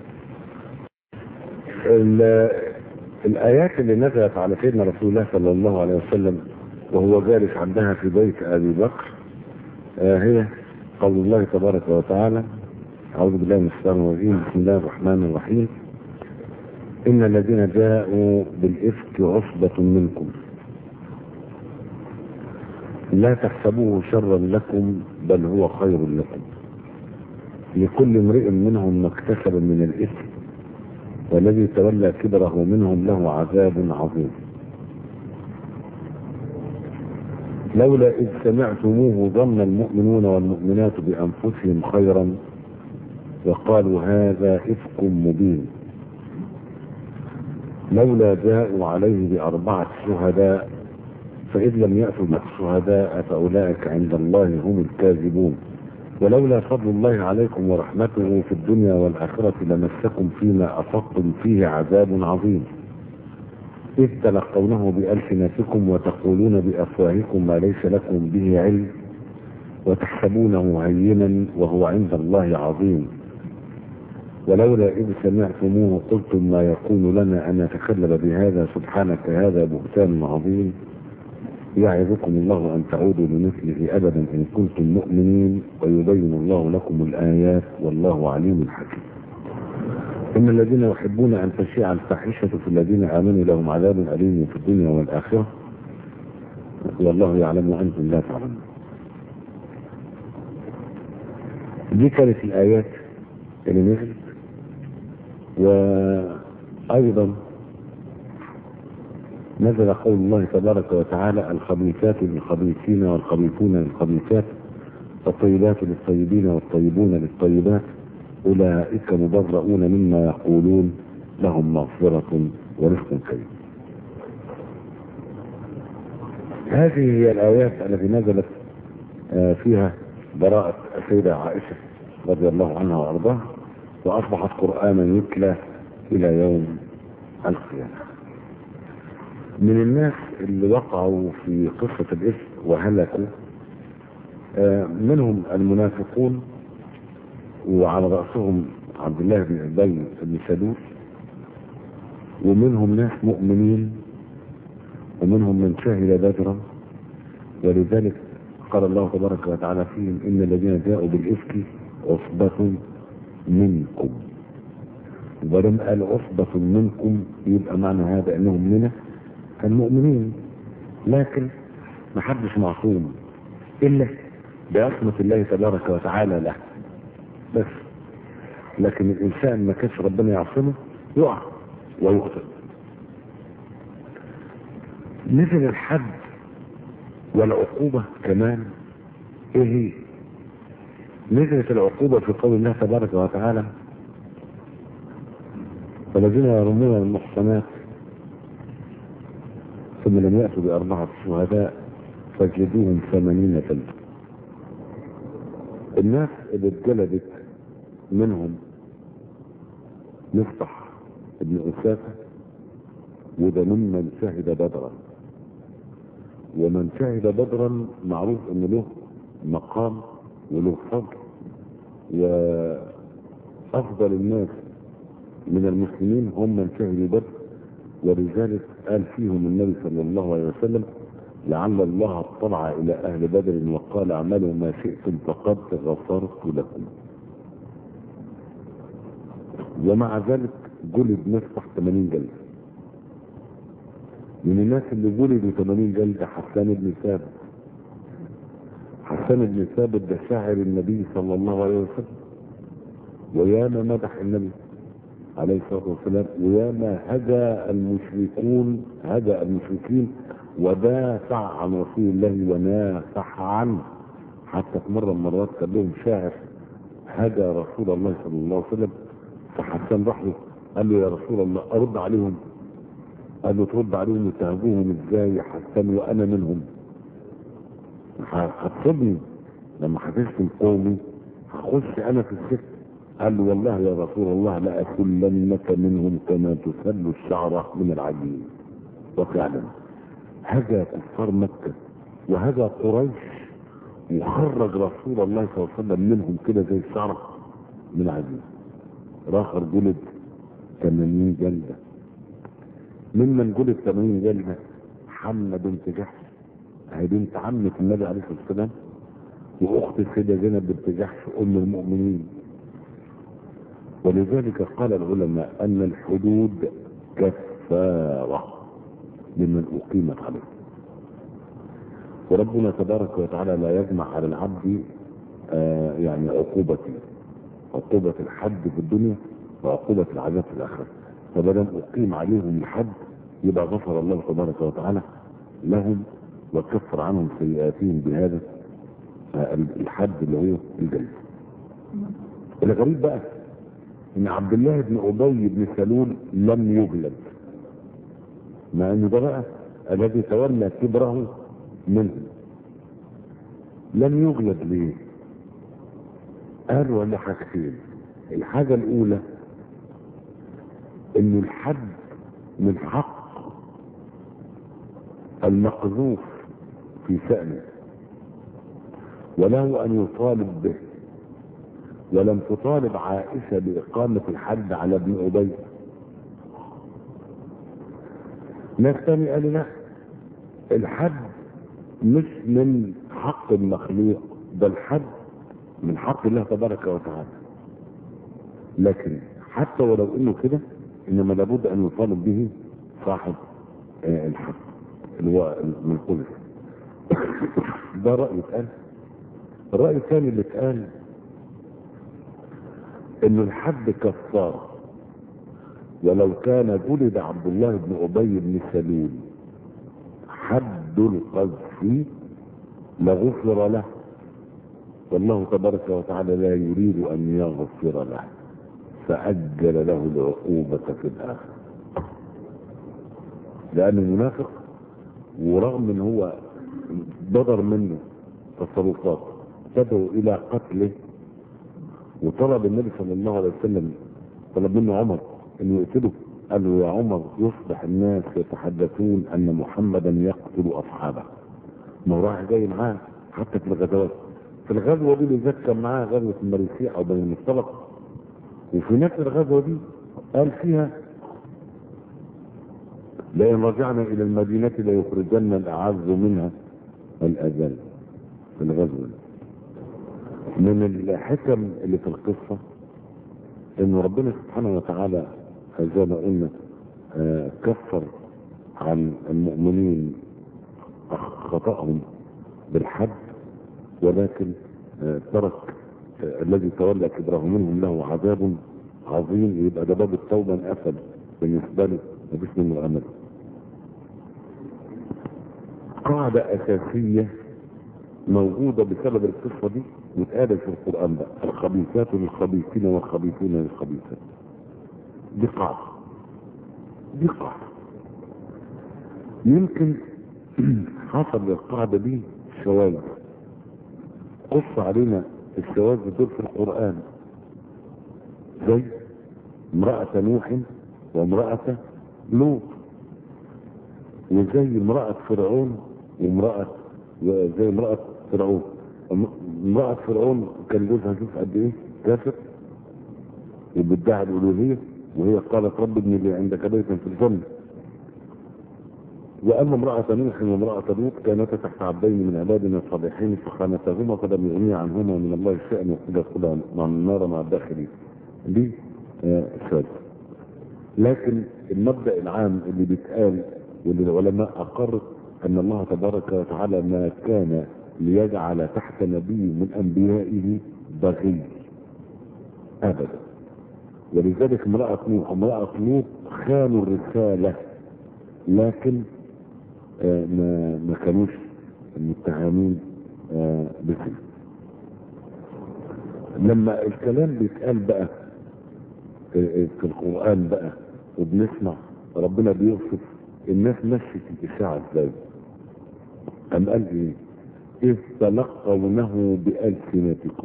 ال- الآيات اللي نزلت على سيدنا رسول الله صلى الله عليه وسلم وهو جالس عندها في بيت أبي بكر آه، هي قول الله تبارك وتعالى أعوذ بالله من الشيطان الرجيم بسم الله الرحمن الرحيم إن الذين جاءوا بالإفك عصبة منكم لا تحسبوه شرا لكم بل هو خير لكم لكل امرئ منهم ما اكتسب من الإثم والذي تولى كبره منهم له عذاب عظيم لولا إذ سمعتموه ظن المؤمنون والمؤمنات بأنفسهم خيرا وقالوا هذا إفك مبين لولا جاءوا عليه بأربعة شهداء فإذ لم يأتوا بالشهداء فأولئك عند الله هم الكاذبون ولولا فضل الله عليكم ورحمته في الدنيا والآخرة لمسكم فيما أفضتم فيه عذاب عظيم إذ تلقونه بألسنتكم وتقولون بأفواهكم ما ليس لكم به علم وتحسبونه هينا وهو عند الله عظيم ولولا إذ سمعتموه قلتم ما يكون لنا أن نتكلم بهذا سبحانك هذا بهتان عظيم يعظكم الله أن تعودوا لمثله أبدا إن كنتم مؤمنين ويبين الله لكم الآيات والله عليم حكيم إن الذين يحبون أن تشيع الفاحشة في الذين آمنوا لهم عذاب أليم في الدنيا والآخرة والله يعلم وأنتم لا تعلمون دي كانت الآيات اللي نزلت وأيضا نزل قول الله تبارك وتعالى الخبيثات للخبيثين والخبيثون للخبيثات والطيبات للطيبين والطيبون للطيبات أولئك مبرؤون مما يقولون لهم مغفرة ورزق كريم هذه هي الآيات التي نزلت آه، فيها براءة السيدة عائشة رضي الله عنها وأرضاها وأصبحت قرآنا يتلى إلى يوم القيامة من الناس اللي وقعوا في قصة الإفك وهلكوا آه، منهم المنافقون وعلى رأسهم عبد الله بن أبي بن سلول ومنهم ناس مؤمنين ومنهم من شهد بدرا ولذلك قال الله تبارك وتعالى فيهم إن الذين جاءوا بالإفك عصبة منكم ولم قال عصبة منكم يبقى معنى هذا أنهم من المؤمنين لكن ما حدش معصوم إلا بعصمة الله تبارك وتعالى له بس لكن الإنسان ما كانش ربنا يعصمه يقع ويخطئ نزل الحد والعقوبة كمان ايه هي نزلت العقوبة في قول الله تبارك وتعالى والذين يرمون المحصنات ثم لم يأتوا بأربعة شهداء فاجلدوهم ثمانين جلدة الناس اللي اتجلدت منهم مفتح ابن أسافة وده ممن شهد بدرا ومن شهد بدرا معروف ان له مقام وله فضل وافضل الناس من المسلمين هم من شهدوا بدر ولذلك قال فيهم النبي صلى الله عليه وسلم لعل الله اطلع الى اهل بدر وقال اعملوا ما شئتم فقد غفرت لكم ومع ذلك جلد ناس تحت 80 جلده من الناس اللي جلدوا 80 جلده حسان بن ثابت حسان بن ثابت ده شاعر النبي صلى الله عليه وسلم وياما مدح النبي عليه الصلاه والسلام وياما هدى المشركون هدى المشركين ودافع عن رسول الله ونافح عنه حتى في مره من المرات كان لهم شاعر هدى رسول الله صلى الله عليه وسلم فحسان راح له قال له يا رسول الله ارد عليهم قال له ترد عليهم وتهجوهم ازاي يا حسان وانا منهم هتصدني لما هتشتم قومي هخش انا في السجن قال له والله يا رسول الله لأكلنك منهم كما تسل الشعرة من العجين وفعلا هذا كفار مكة وهذا قريش وخرج رسول الله صلى الله عليه وسلم منهم كده زي الشعرة من العجين راخر جلد 80 جلدة ممن جلد 80 جلدة حمنا بنت جحش هي بنت عمة النبي عليه الصلاة والسلام وأخت السيدة زينب بنت جحش أم المؤمنين ولذلك قال العلماء أن الحدود كفارة لمن أقيمت عليه وربنا تبارك وتعالى لا يجمع على العبد آه يعني عقوبتي عقوبة الحد في الدنيا وعقوبة العذاب في الآخرة فبدل أقيم عليهم الحد يبقى غفر الله تبارك وتعالى لهم وكفر عنهم سيئاتهم بهذا آه الحد اللي هو الجنة الغريب بقى ان عبد الله بن ابي بن سلول لم يجلد مع انه ده بقى الذي تولى كبره منهم لم يجلد ليه قالوا ولا حاجتين الحاجة الاولى ان الحد من حق المقذوف في شأنه وله ان يطالب به ولم تطالب عائشة بإقامة الحد على ابن أبي ناس تاني قالوا لا الحد مش من حق المخلوق ده الحد من حق الله تبارك وتعالى لكن حتى ولو انه كده انما لابد ان يطالب به صاحب آه الحد اللي هو من القدس ده رأي اتقال الرأي الثاني اللي اتقال ان الحد كفار ولو كان جلد عبد الله بن ابي بن سلول حد القذف لغفر له والله تبارك وتعالى لا يريد ان يغفر له فاجل له العقوبه في الاخره لانه منافق ورغم ان هو بدر منه تصرفات تدعو الى قتله وطلب النبي صلى الله عليه وسلم طلب منه عمر انه يقتله قال له يا عمر يصبح الناس يتحدثون ان محمدا يقتل اصحابه ما هو راح جاي معاه حتى في الغزوات في الغزوه دي بالذات كان معاه غزوه المريسيع او بني المصطلق وفي نفس الغزوه دي قال فيها لئن رجعنا الى المدينه ليخرجن الاعز منها الاذل في الغزوه دي من الحكم اللي في القصة ان ربنا سبحانه وتعالى زي ما قلنا آه كفر عن المؤمنين خطأهم بالحد ولكن آه ترك آه الذي تولى كبره منهم له عذاب عظيم يبقى ده باب التوبة انقفل بالنسبة له مفيش منه امل قاعدة اساسية موجودة بسبب القصة دي واتقالت في القرآن بقى الخبيثات للخبيثين والخبيثون للخبيثات دي قاعدة دي قاعدة يمكن حصل للقاعدة دي شواذ قص علينا الشواذ دول في القرآن زي امرأة نوح وامرأة لوط وزي امرأة فرعون وامرأة زي امرأة فرعون امرأة فرعون كان جوزها شوف قد ايه كافر وبتدعي الألوهية وهي قالت رب ابني لي عندك بيتا في الجنة واما امرأة نوح وامرأة لوط كانتا تحت عبدين من عبادنا الصالحين فخانتاهما فلم يغنيا عنهما من الله شيئا وقيل ادخلا مع النار مع الداخلين دي آه شهادة لكن المبدأ العام اللي بيتقال واللي العلماء أقرت أن الله تبارك وتعالى ما كان ليجعل تحت نبي من أنبيائه بغي أبدا ولذلك امرأة نوح وامرأة لوط خانوا الرسالة لكن آه ما ما كانوش متهمين آه بكده لما الكلام بيتقال بقى في القرآن بقى وبنسمع ربنا بيوصف الناس مشت الإشاعة ازاي أم قال إيه إذ تلقونه بألسنتكم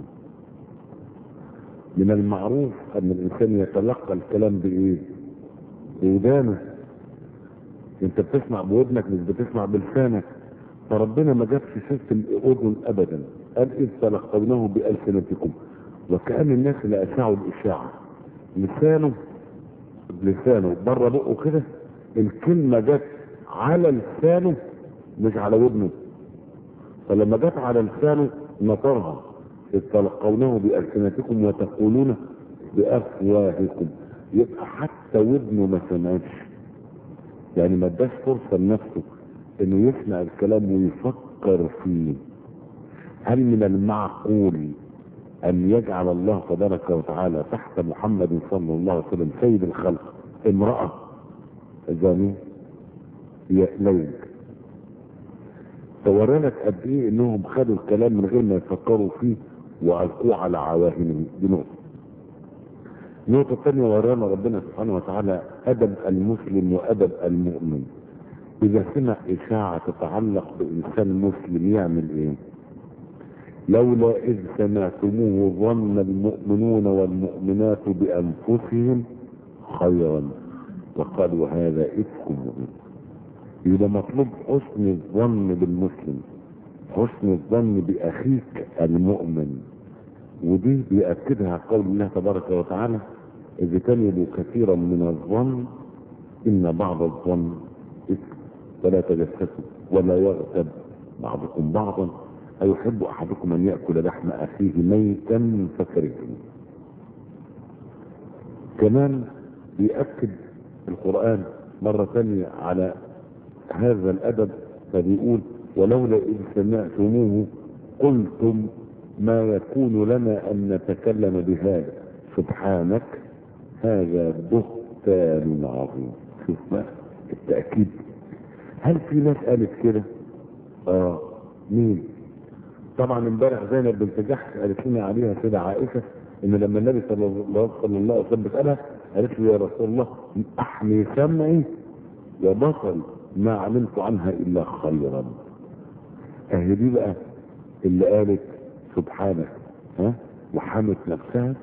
من المعروف أن الإنسان يتلقى الكلام بإيه بودانه أنت بتسمع بودنك مش بتسمع بلسانك فربنا ما جابش سيرة الأذن أبدا قال إذ تلقونه بألسنتكم وكأن الناس اللي أشاعوا الإشاعة لسانه لسانه بره بقه كده الكلمة جت على لسانه مش على ودنه فلما جت على لسانه نطرها إذ تلقونه بألسنتكم وتقولون بأفواهكم يبقى حتى ودنه ما سمعتش يعني ما اداش فرصة لنفسه انه يسمع الكلام ويفكر فيه هل من المعقول ان يجعل الله تبارك وتعالى تحت محمد صلى الله عليه وسلم سيد الخلق امرأة زانية لا يمكن تورلك قد ايه انهم خدوا الكلام من غير ما يفكروا فيه والقوه على عواهنهم دي نقطه النقطة الثانية ورانا ربنا سبحانه وتعالى أدب المسلم وأدب المؤمن إذا سمع إشاعة تتعلق بإنسان مسلم يعمل إيه؟ لولا إذ سمعتموه ظن المؤمنون والمؤمنات بأنفسهم خيرا وقالوا هذا إفك مبين يبقى مطلوب حسن الظن بالمسلم حسن الظن بأخيك المؤمن ودي بيأكدها قول الله تبارك وتعالى اجتنبوا كثيرا من الظن إن بعض الظن إثم ولا تجسسوا ولا يغتب بعضكم بعضا أيحب أحدكم أن يأكل لحم أخيه ميتا فكرهتم كمان بيأكد القرآن مرة ثانية على هذا الأدب فبيقول ولولا إذ سمعتموه قلتم ما يكون لنا أن نتكلم بهذا سبحانك هذا بهتان عظيم شوف بقى التأكيد هل في ناس قالت كده؟ اه مين؟ طبعا امبارح زينب بنت جحش قالت لنا عليها سيدة عائشة ان لما النبي صلى الله صلى الله عليه وسلم بيسألها قالت له يا رسول الله احمي سمعي وبصري ما علمت عنها الا خيرا اهي دي بقى اللي قالت سبحانك ها وحمت نفسها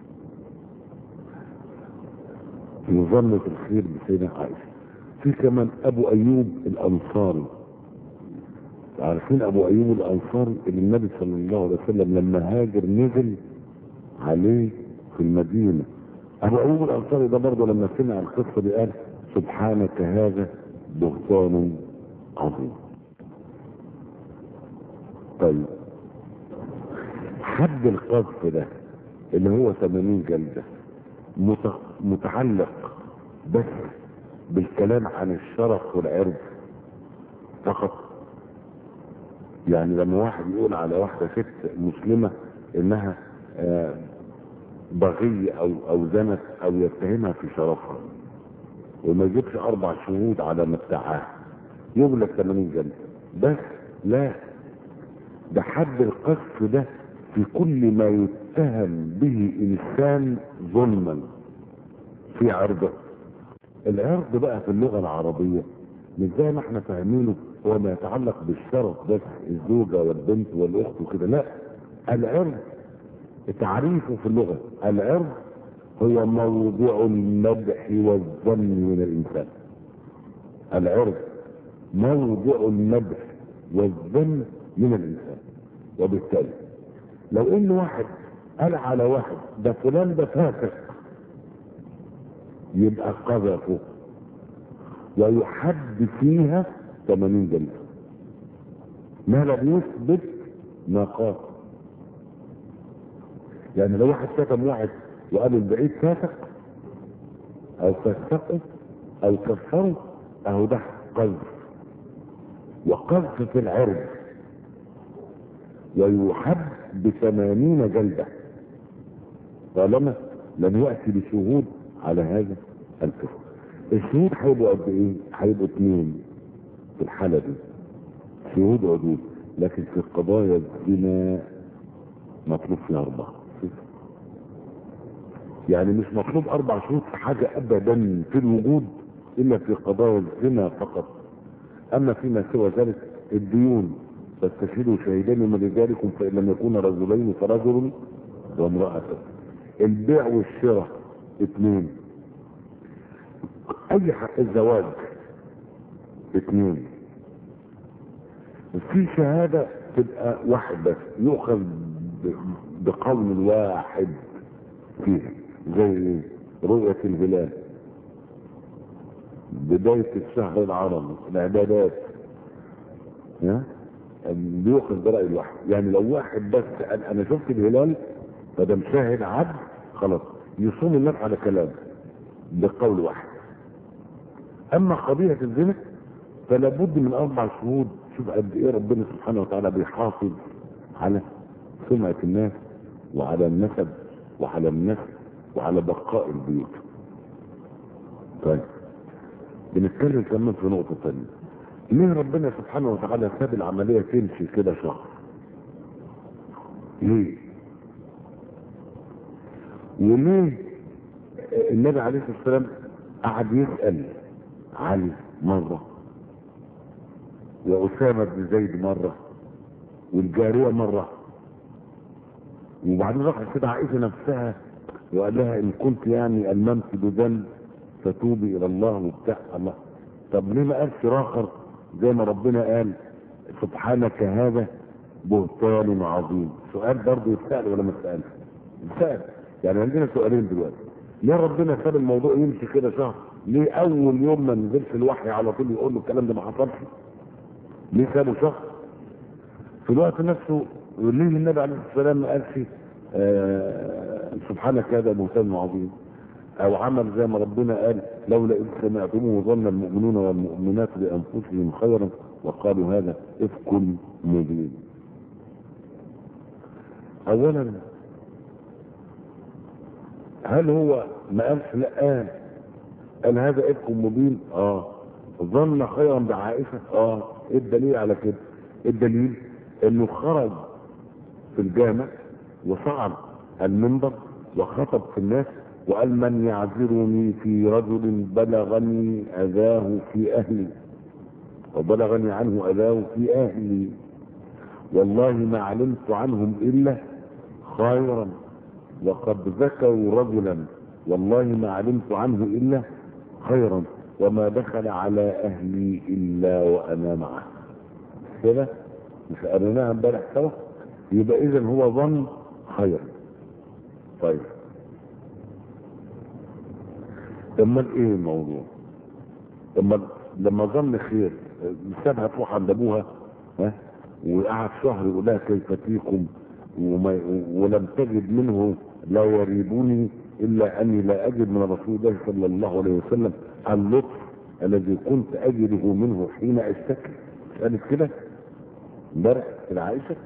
وظنت الخير بسيدنا عائشة في كمان ابو ايوب الانصاري عارفين ابو ايوب الانصاري اللي النبي صلى الله عليه وسلم لما هاجر نزل عليه في المدينة ابو ايوب الانصاري ده برضه لما سمع القصة دي قال سبحانك هذا بهتان عظيم طيب حد القذف ده اللي هو 80 جلدة متعلق بس بالكلام عن الشرف والعرض فقط يعني لما واحد يقول على واحدة ست مسلمة انها بغية او او زنت او يتهمها في شرفها وما يجيبش اربع شهود على مدعاها يغلق 80 جلدة بس لا ده حد القذف ده في كل ما يتهم به انسان ظلما في عرضه العرض بقى في اللغة العربية مش زي ما احنا فاهمينه هو ما يتعلق بالشرف بس الزوجة والبنت والاخت وكده لا العرض تعريفه في اللغة العرض هو موضوع المدح والظن من الانسان العرض موضع المدح والذم من الانسان وبالتالي لو ان واحد قال على واحد ده فلان ده فاسق يبقى قذفه ويحد فيها 80 جلده ما لم يثبت ما قال يعني لو واحد شتم واحد وقال البعيد فاسق او فسقه او كفره اهو ده قذف وقذف في العرض ويحب بثمانين جلدة طالما لم يأتي بشهود على هذا الكفر الشهود هيبقوا قد ايه؟ هيبقوا اثنين في الحالة دي شهود عدود لكن في قضايا الزنا مطلوب فيها أربعة يعني مش مطلوب أربع شهود في حاجة أبدا في الوجود إلا في قضايا الزنا فقط أما فيما سوى ذلك الديون فاستشهدوا شهيدين من رجالكم فإن لم يكون رجلين فرجل وامرأة البيع والشراء اثنين أي حق الزواج اثنين في شهادة تبقى واحد بس يؤخذ بقول واحد فيها زي رؤية الهلال بداية الشهر العربي العبادات ها بيؤخذ برأي الواحد يعني لو واحد بس قال انا شفت الهلال فده مشاهد عبد خلاص يصوم الناس على كلامه بقول واحد اما قضية الزنا فلا بد من اربع شهود شوف قد ايه ربنا سبحانه وتعالى بيحافظ على سمعة الناس وعلى النسب وعلى النسل وعلى بقاء البيوت طيب بنتكلم كمان في نقطة ثانية ليه ربنا سبحانه وتعالى ساب العملية تمشي كده شهر ليه وليه النبي عليه الصلاة والسلام قعد يسأل علي مرة وأسامة بن زيد مرة والجارية مرة وبعدين راح كده عائشة نفسها وقال لها إن كنت يعني ألممت بذنب فتوبي إلى الله وبتاع الله طب ليه ما قالش راخر زي ما ربنا قال سبحانك هذا بهتان عظيم سؤال برضه يتسأل ولا ما يتسألش؟ يتسأل يعني عندنا سؤالين دلوقتي ليه ربنا ساب الموضوع يمشي كده شهر؟ ليه أول يوم ما نزلش الوحي على طول يقول له الكلام ده ما حصلش؟ ليه سابه شهر؟ في الوقت نفسه ليه النبي عليه الصلاة والسلام ما قالش آه سبحانك هذا بهتان عظيم؟ او عمل زي ما ربنا قال لولا اذ سمعتموه ظن المؤمنون والمؤمنات بانفسهم خيرا وقالوا هذا افك مبين اولا هل هو ما قالش لا قال قال هذا افك مبين اه ظن خيرا بعائشه اه ايه الدليل على كده الدليل انه خرج في الجامع وصعد المنبر وخطب في الناس وقال من يعذرني في رجل بلغني أذاه في أهلي وبلغني عنه أذاه في أهلي والله ما علمت عنهم إلا خيرا وقد ذكروا رجلا والله ما علمت عنه إلا خيرا وما دخل على أهلي إلا وأنا معه كده مش قريناها امبارح سوا يبقى إذا هو ظن خيرا طيب امال ايه الموضوع امال لما ظن خير سابها تروح عند ابوها ها وقعد شهر يقول لها كيف فيكم وما ولم تجد منه لا يريبني الا اني لا اجد من رسول الله صلى الله عليه وسلم اللطف الذي كنت اجده منه حين اشتكي قالت كده امبارح العائشه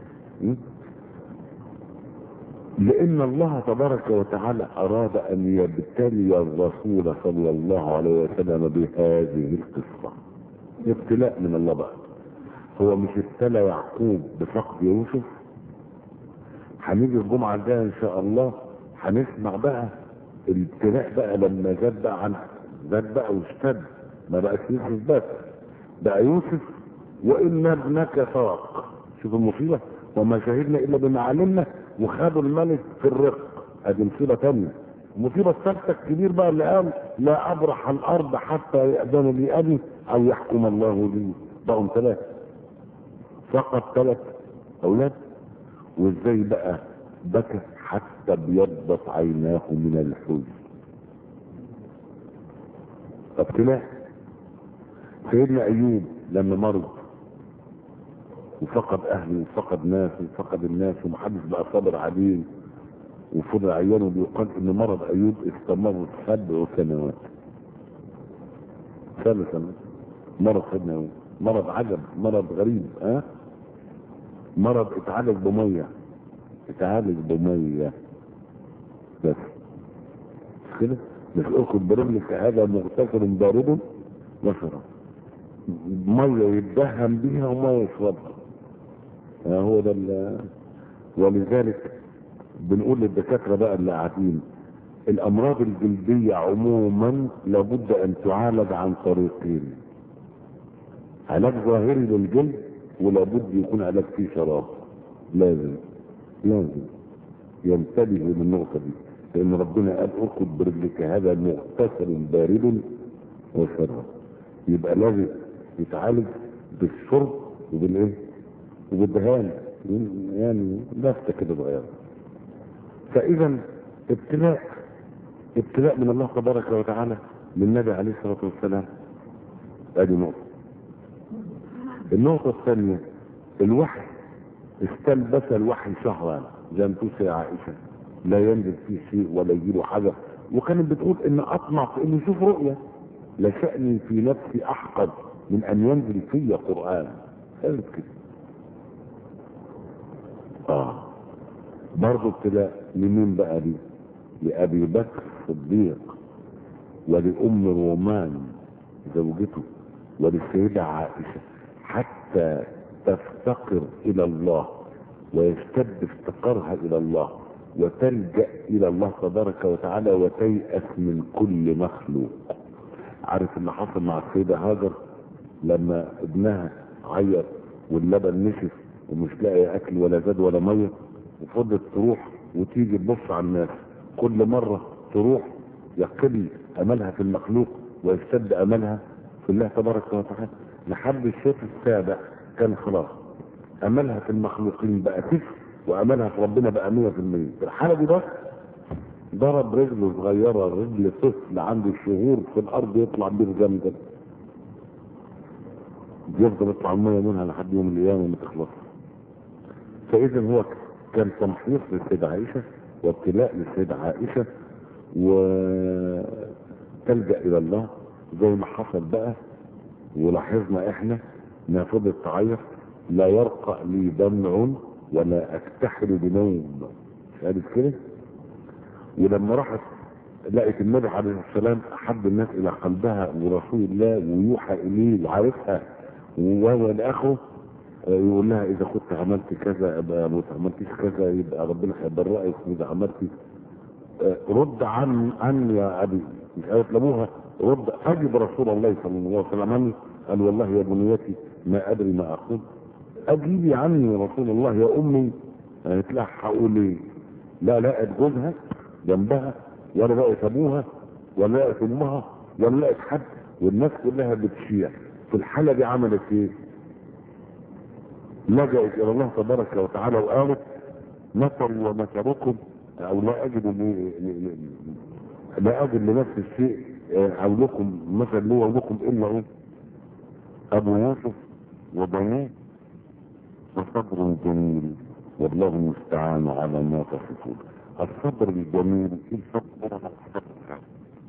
لان الله تبارك وتعالى اراد ان يبتلي الرسول صلى الله عليه وسلم بهذه القصة ابتلاء من الله بقى هو مش ابتلى يعقوب بفقد يوسف هنيجي الجمعة الجاية ان شاء الله هنسمع بقى الابتلاء بقى لما زاد بقى عن زاد بقى واشتد ما بقاش يوسف بس بقى يوسف وان ابنك سرق شوف المصيبة وما شهدنا الا بما علمنا وخدوا الملك في الرق ادي مصيبه ثانيه المصيبه الثالثه الكبير بقى اللي قال لا ابرح الارض حتى ياذن لي ابي او يحكم الله لي بقوا ثلاثة فقط ثلاث أولاد وإزاي بقى بكى حتى ابيضت عيناه من الحزن ابتلاء سيدنا أيوب لما مرض وفقد أهله وفقد ناسه وفقد الناس ومحدش بقى صابر عليه وفضل عيانه بيقال ان مرض ايوب استمر سبع سنوات سبع سنوات مرض سيدنا ايوب مرض عجب مرض غريب ها أه؟ مرض اتعالج بميه اتعالج بميه بس مش كده مش اركض برجلك هذا مغتسل بارد وشرب ميه يتدهن بيها وميه يشربها آه هو ده ولذلك بنقول للدكاتره بقى اللي قاعدين الامراض الجلديه عموما لابد ان تعالج عن طريقين علاج ظاهري للجلد ولابد يكون علاج فيه شراب لازم لازم ينتبه للنقطه دي لان ربنا قال اركض برجلك هذا مغتسل بارد وشراب يبقى لازم يتعالج بالشرب وبالايه وبالدهان يعني لفته كده صغيره فاذا ابتلاء ابتلاء من الله تبارك وتعالى للنبي عليه الصلاه والسلام ادي نقطه النقطه الثانيه الوحي استلبس الوحي شهرا زي ما تقول يا عائشه لا ينزل فيه شيء ولا يجيله حاجه وكانت بتقول ان اطمع في اني اشوف رؤيه لشأني في نفسي احقد من ان ينزل في قرآن قالت كده اه برضه ابتلاء لمين بقى دي لابي بكر الصديق ولام رومان زوجته وللسيدة عائشة حتى تفتقر الى الله ويشتد افتقارها الى الله وتلجأ الى الله تبارك وتعالى وتيأس من كل مخلوق عارف اللي حصل مع السيدة هاجر لما ابنها عيط واللبن نشف ومش لاقي اكل ولا زاد ولا ميه وفضلت تروح وتيجي تبص على الناس كل مرة تروح يقل املها في المخلوق ويشتد املها في الله تبارك وتعالى لحد الشوط السابع كان خلاص املها في المخلوقين بقى صفر واملها في ربنا بقى 100% في الحالة دي بس ضرب رجله صغيرة رجل طفل عنده شهور في الارض يطلع بيه جامدة يفضل يطلع المية منها لحد يوم القيامة ما تخلص فاذا هو كان تمحيص للسيدة عائشة وابتلاء للسيدة عائشة وتلجأ الى الله زي ما حصل بقى ولاحظنا احنا انها فضلت تعيط لا يرقى لي دمع ولا اكتحل بنوم مش عارف كده ولما راحت لقت النبي عليه السلام احب الناس الى قلبها ورسول الله ويوحى اليه وعارفها وهو لاخره يقول لها اذا كنت عملت كذا ابقى ما عملتيش كذا يبقى ربنا هيبرئك واذا عملتي رد عن عن يا ابي مش عارف لابوها رد اجب رسول الله صلى الله عليه وسلم عني قال والله يا بنيتي ما ادري ما اقول اجيبي عني يا رسول الله يا امي قالت لها هقول ايه لا لقت جوزها جنبها ولا لقت ابوها ولا لقت امها ولا لقت حد والناس كلها بتشيع في الحاله دي عملت ايه؟ لجأت الى الله تبارك وتعالى وقالت مكروا ومكركم او لا اجد لا اجد لنفس الشيء او لكم مثل لي ولكم الا ايه ابو يوسف وبنيه وصبر جميل والله المستعان على ما تصفون الصبر الجميل ايه الصبر على الصبر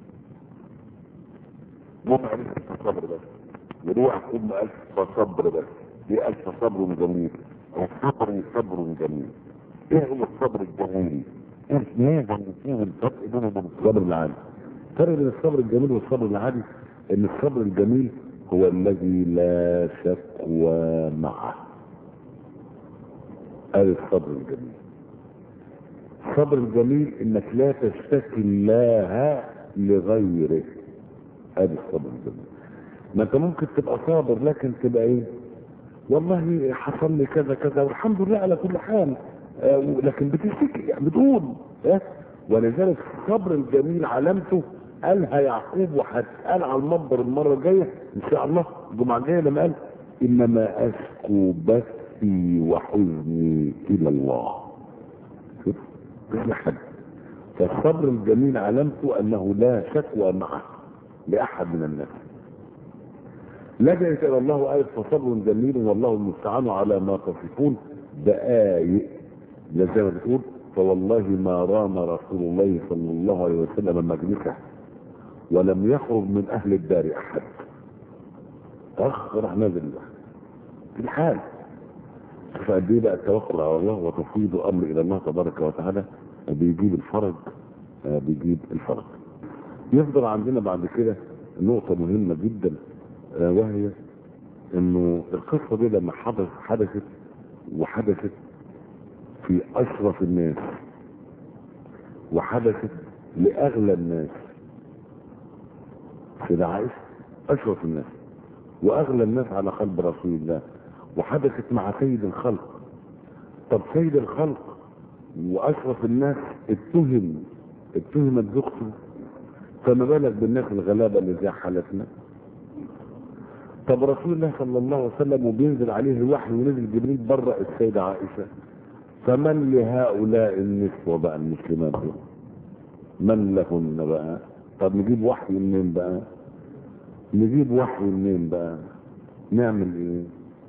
مو معرفة الصبر بس يروح ام الف صبر بس دي الف صبر جميل الصبر صبر جميل ايه هو الصبر الجميل ايه ميزه فيه الفرق بينه وبين الصبر العادي الفرق بين الصبر الجميل والصبر العادي ان الصبر الجميل هو الذي لا شكوى معه هذا الصبر الجميل الصبر الجميل انك لا تشتكي الله لغيره هذا الصبر الجميل ما انت ممكن تبقى صابر لكن تبقى ايه والله حصل لي كذا كذا والحمد لله على كل حال آه لكن بتشتكي يعني بتقول آه ولذلك الصبر الجميل علامته قالها يعقوب وهتقال على المنبر المره الجايه ان شاء الله الجمعه الجايه لما قال انما اشكو بثي وحزني الى الله شوف مش حد فالصبر الجميل علامته انه لا شكوى معه لاحد من الناس لجأت الى الله وقالت فصبر جميل والله المستعان على ما تصفون دقائق زي ما بتقول فوالله ما رام رسول الله صلى الله عليه وسلم مجلسه ولم يخرج من اهل الدار احد اخ راح نازل في الحال شوف قد ايه بقى التوكل على الله وتفويض امر الى الله تبارك وتعالى بيجيب الفرج آه، بيجيب الفرج يفضل عندنا بعد كده نقطة مهمة جدا آه، وهي انه القصة دي لما حدث حدثت وحدثت في اشرف الناس وحدثت لاغلى الناس سيدة عائشة اشرف الناس واغلى الناس على قلب رسول الله وحدثت مع سيد الخلق طب سيد الخلق واشرف الناس اتهم اتهمت زوجته فما بالك بالناس الغلابه اللي زي حالتنا طب رسول الله صلى الله عليه وسلم وبينزل عليه الوحي ونزل جبريل بره السيده عائشه فمن لهؤلاء النسوه بقى المسلمات دول من لهن بقى طب نجيب وحي منين بقى نجيب وحي منين بقى نعمل ايه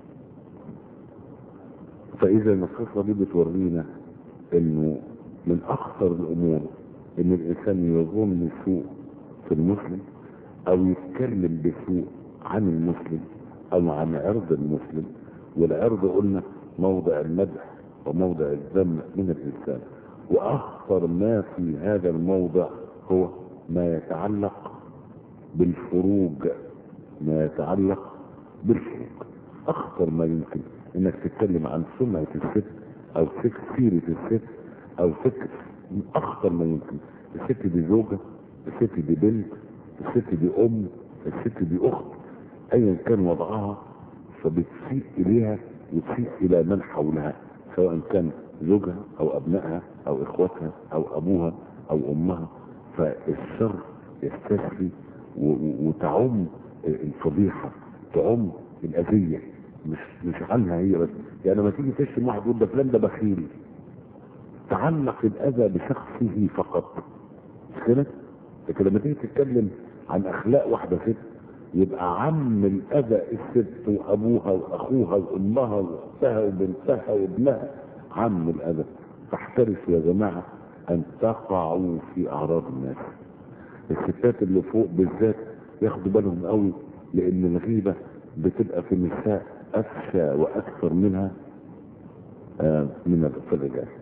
فاذا القصه دي بتورينا انه من اخطر الامور ان الانسان يظن سوء في المسلم او يتكلم بسوء عن المسلم او عن عرض المسلم والعرض قلنا موضع المدح وموضع الذم من الانسان واخطر ما في هذا الموضع هو ما يتعلق بالفروج ما يتعلق بالفروج اخطر ما يمكن انك تتكلم عن سمعة الست او فكر سيرة الست او فكر من اخطر ما يمكن الست دي زوجة الست دي بنت الست دي ام الست دي اخت ايا كان وضعها فبتسيء اليها وتسيء الى من حولها سواء كان زوجها او ابنائها او اخواتها او ابوها او امها فالشر يستشفي و- و- وتعم الفضيحة تعم الأذية مش مش عنها هي بس يعني لما تيجي تشتم واحد تقول ده فلان ده بخيل تعلق الأذى بشخصه فقط مش كده؟ لكن لما تيجي تتكلم عن أخلاق واحدة ست يبقى عم الأذى الست وأبوها وأخوها وأمها وأختها وبنتها وابنها عم الأذى فاحترسوا يا جماعة أن تقعوا في أعراض الناس الستات اللي فوق بالذات ياخدوا بالهم قوي لان الغيبة بتبقى في النساء افشى واكثر منها آه، من الرجال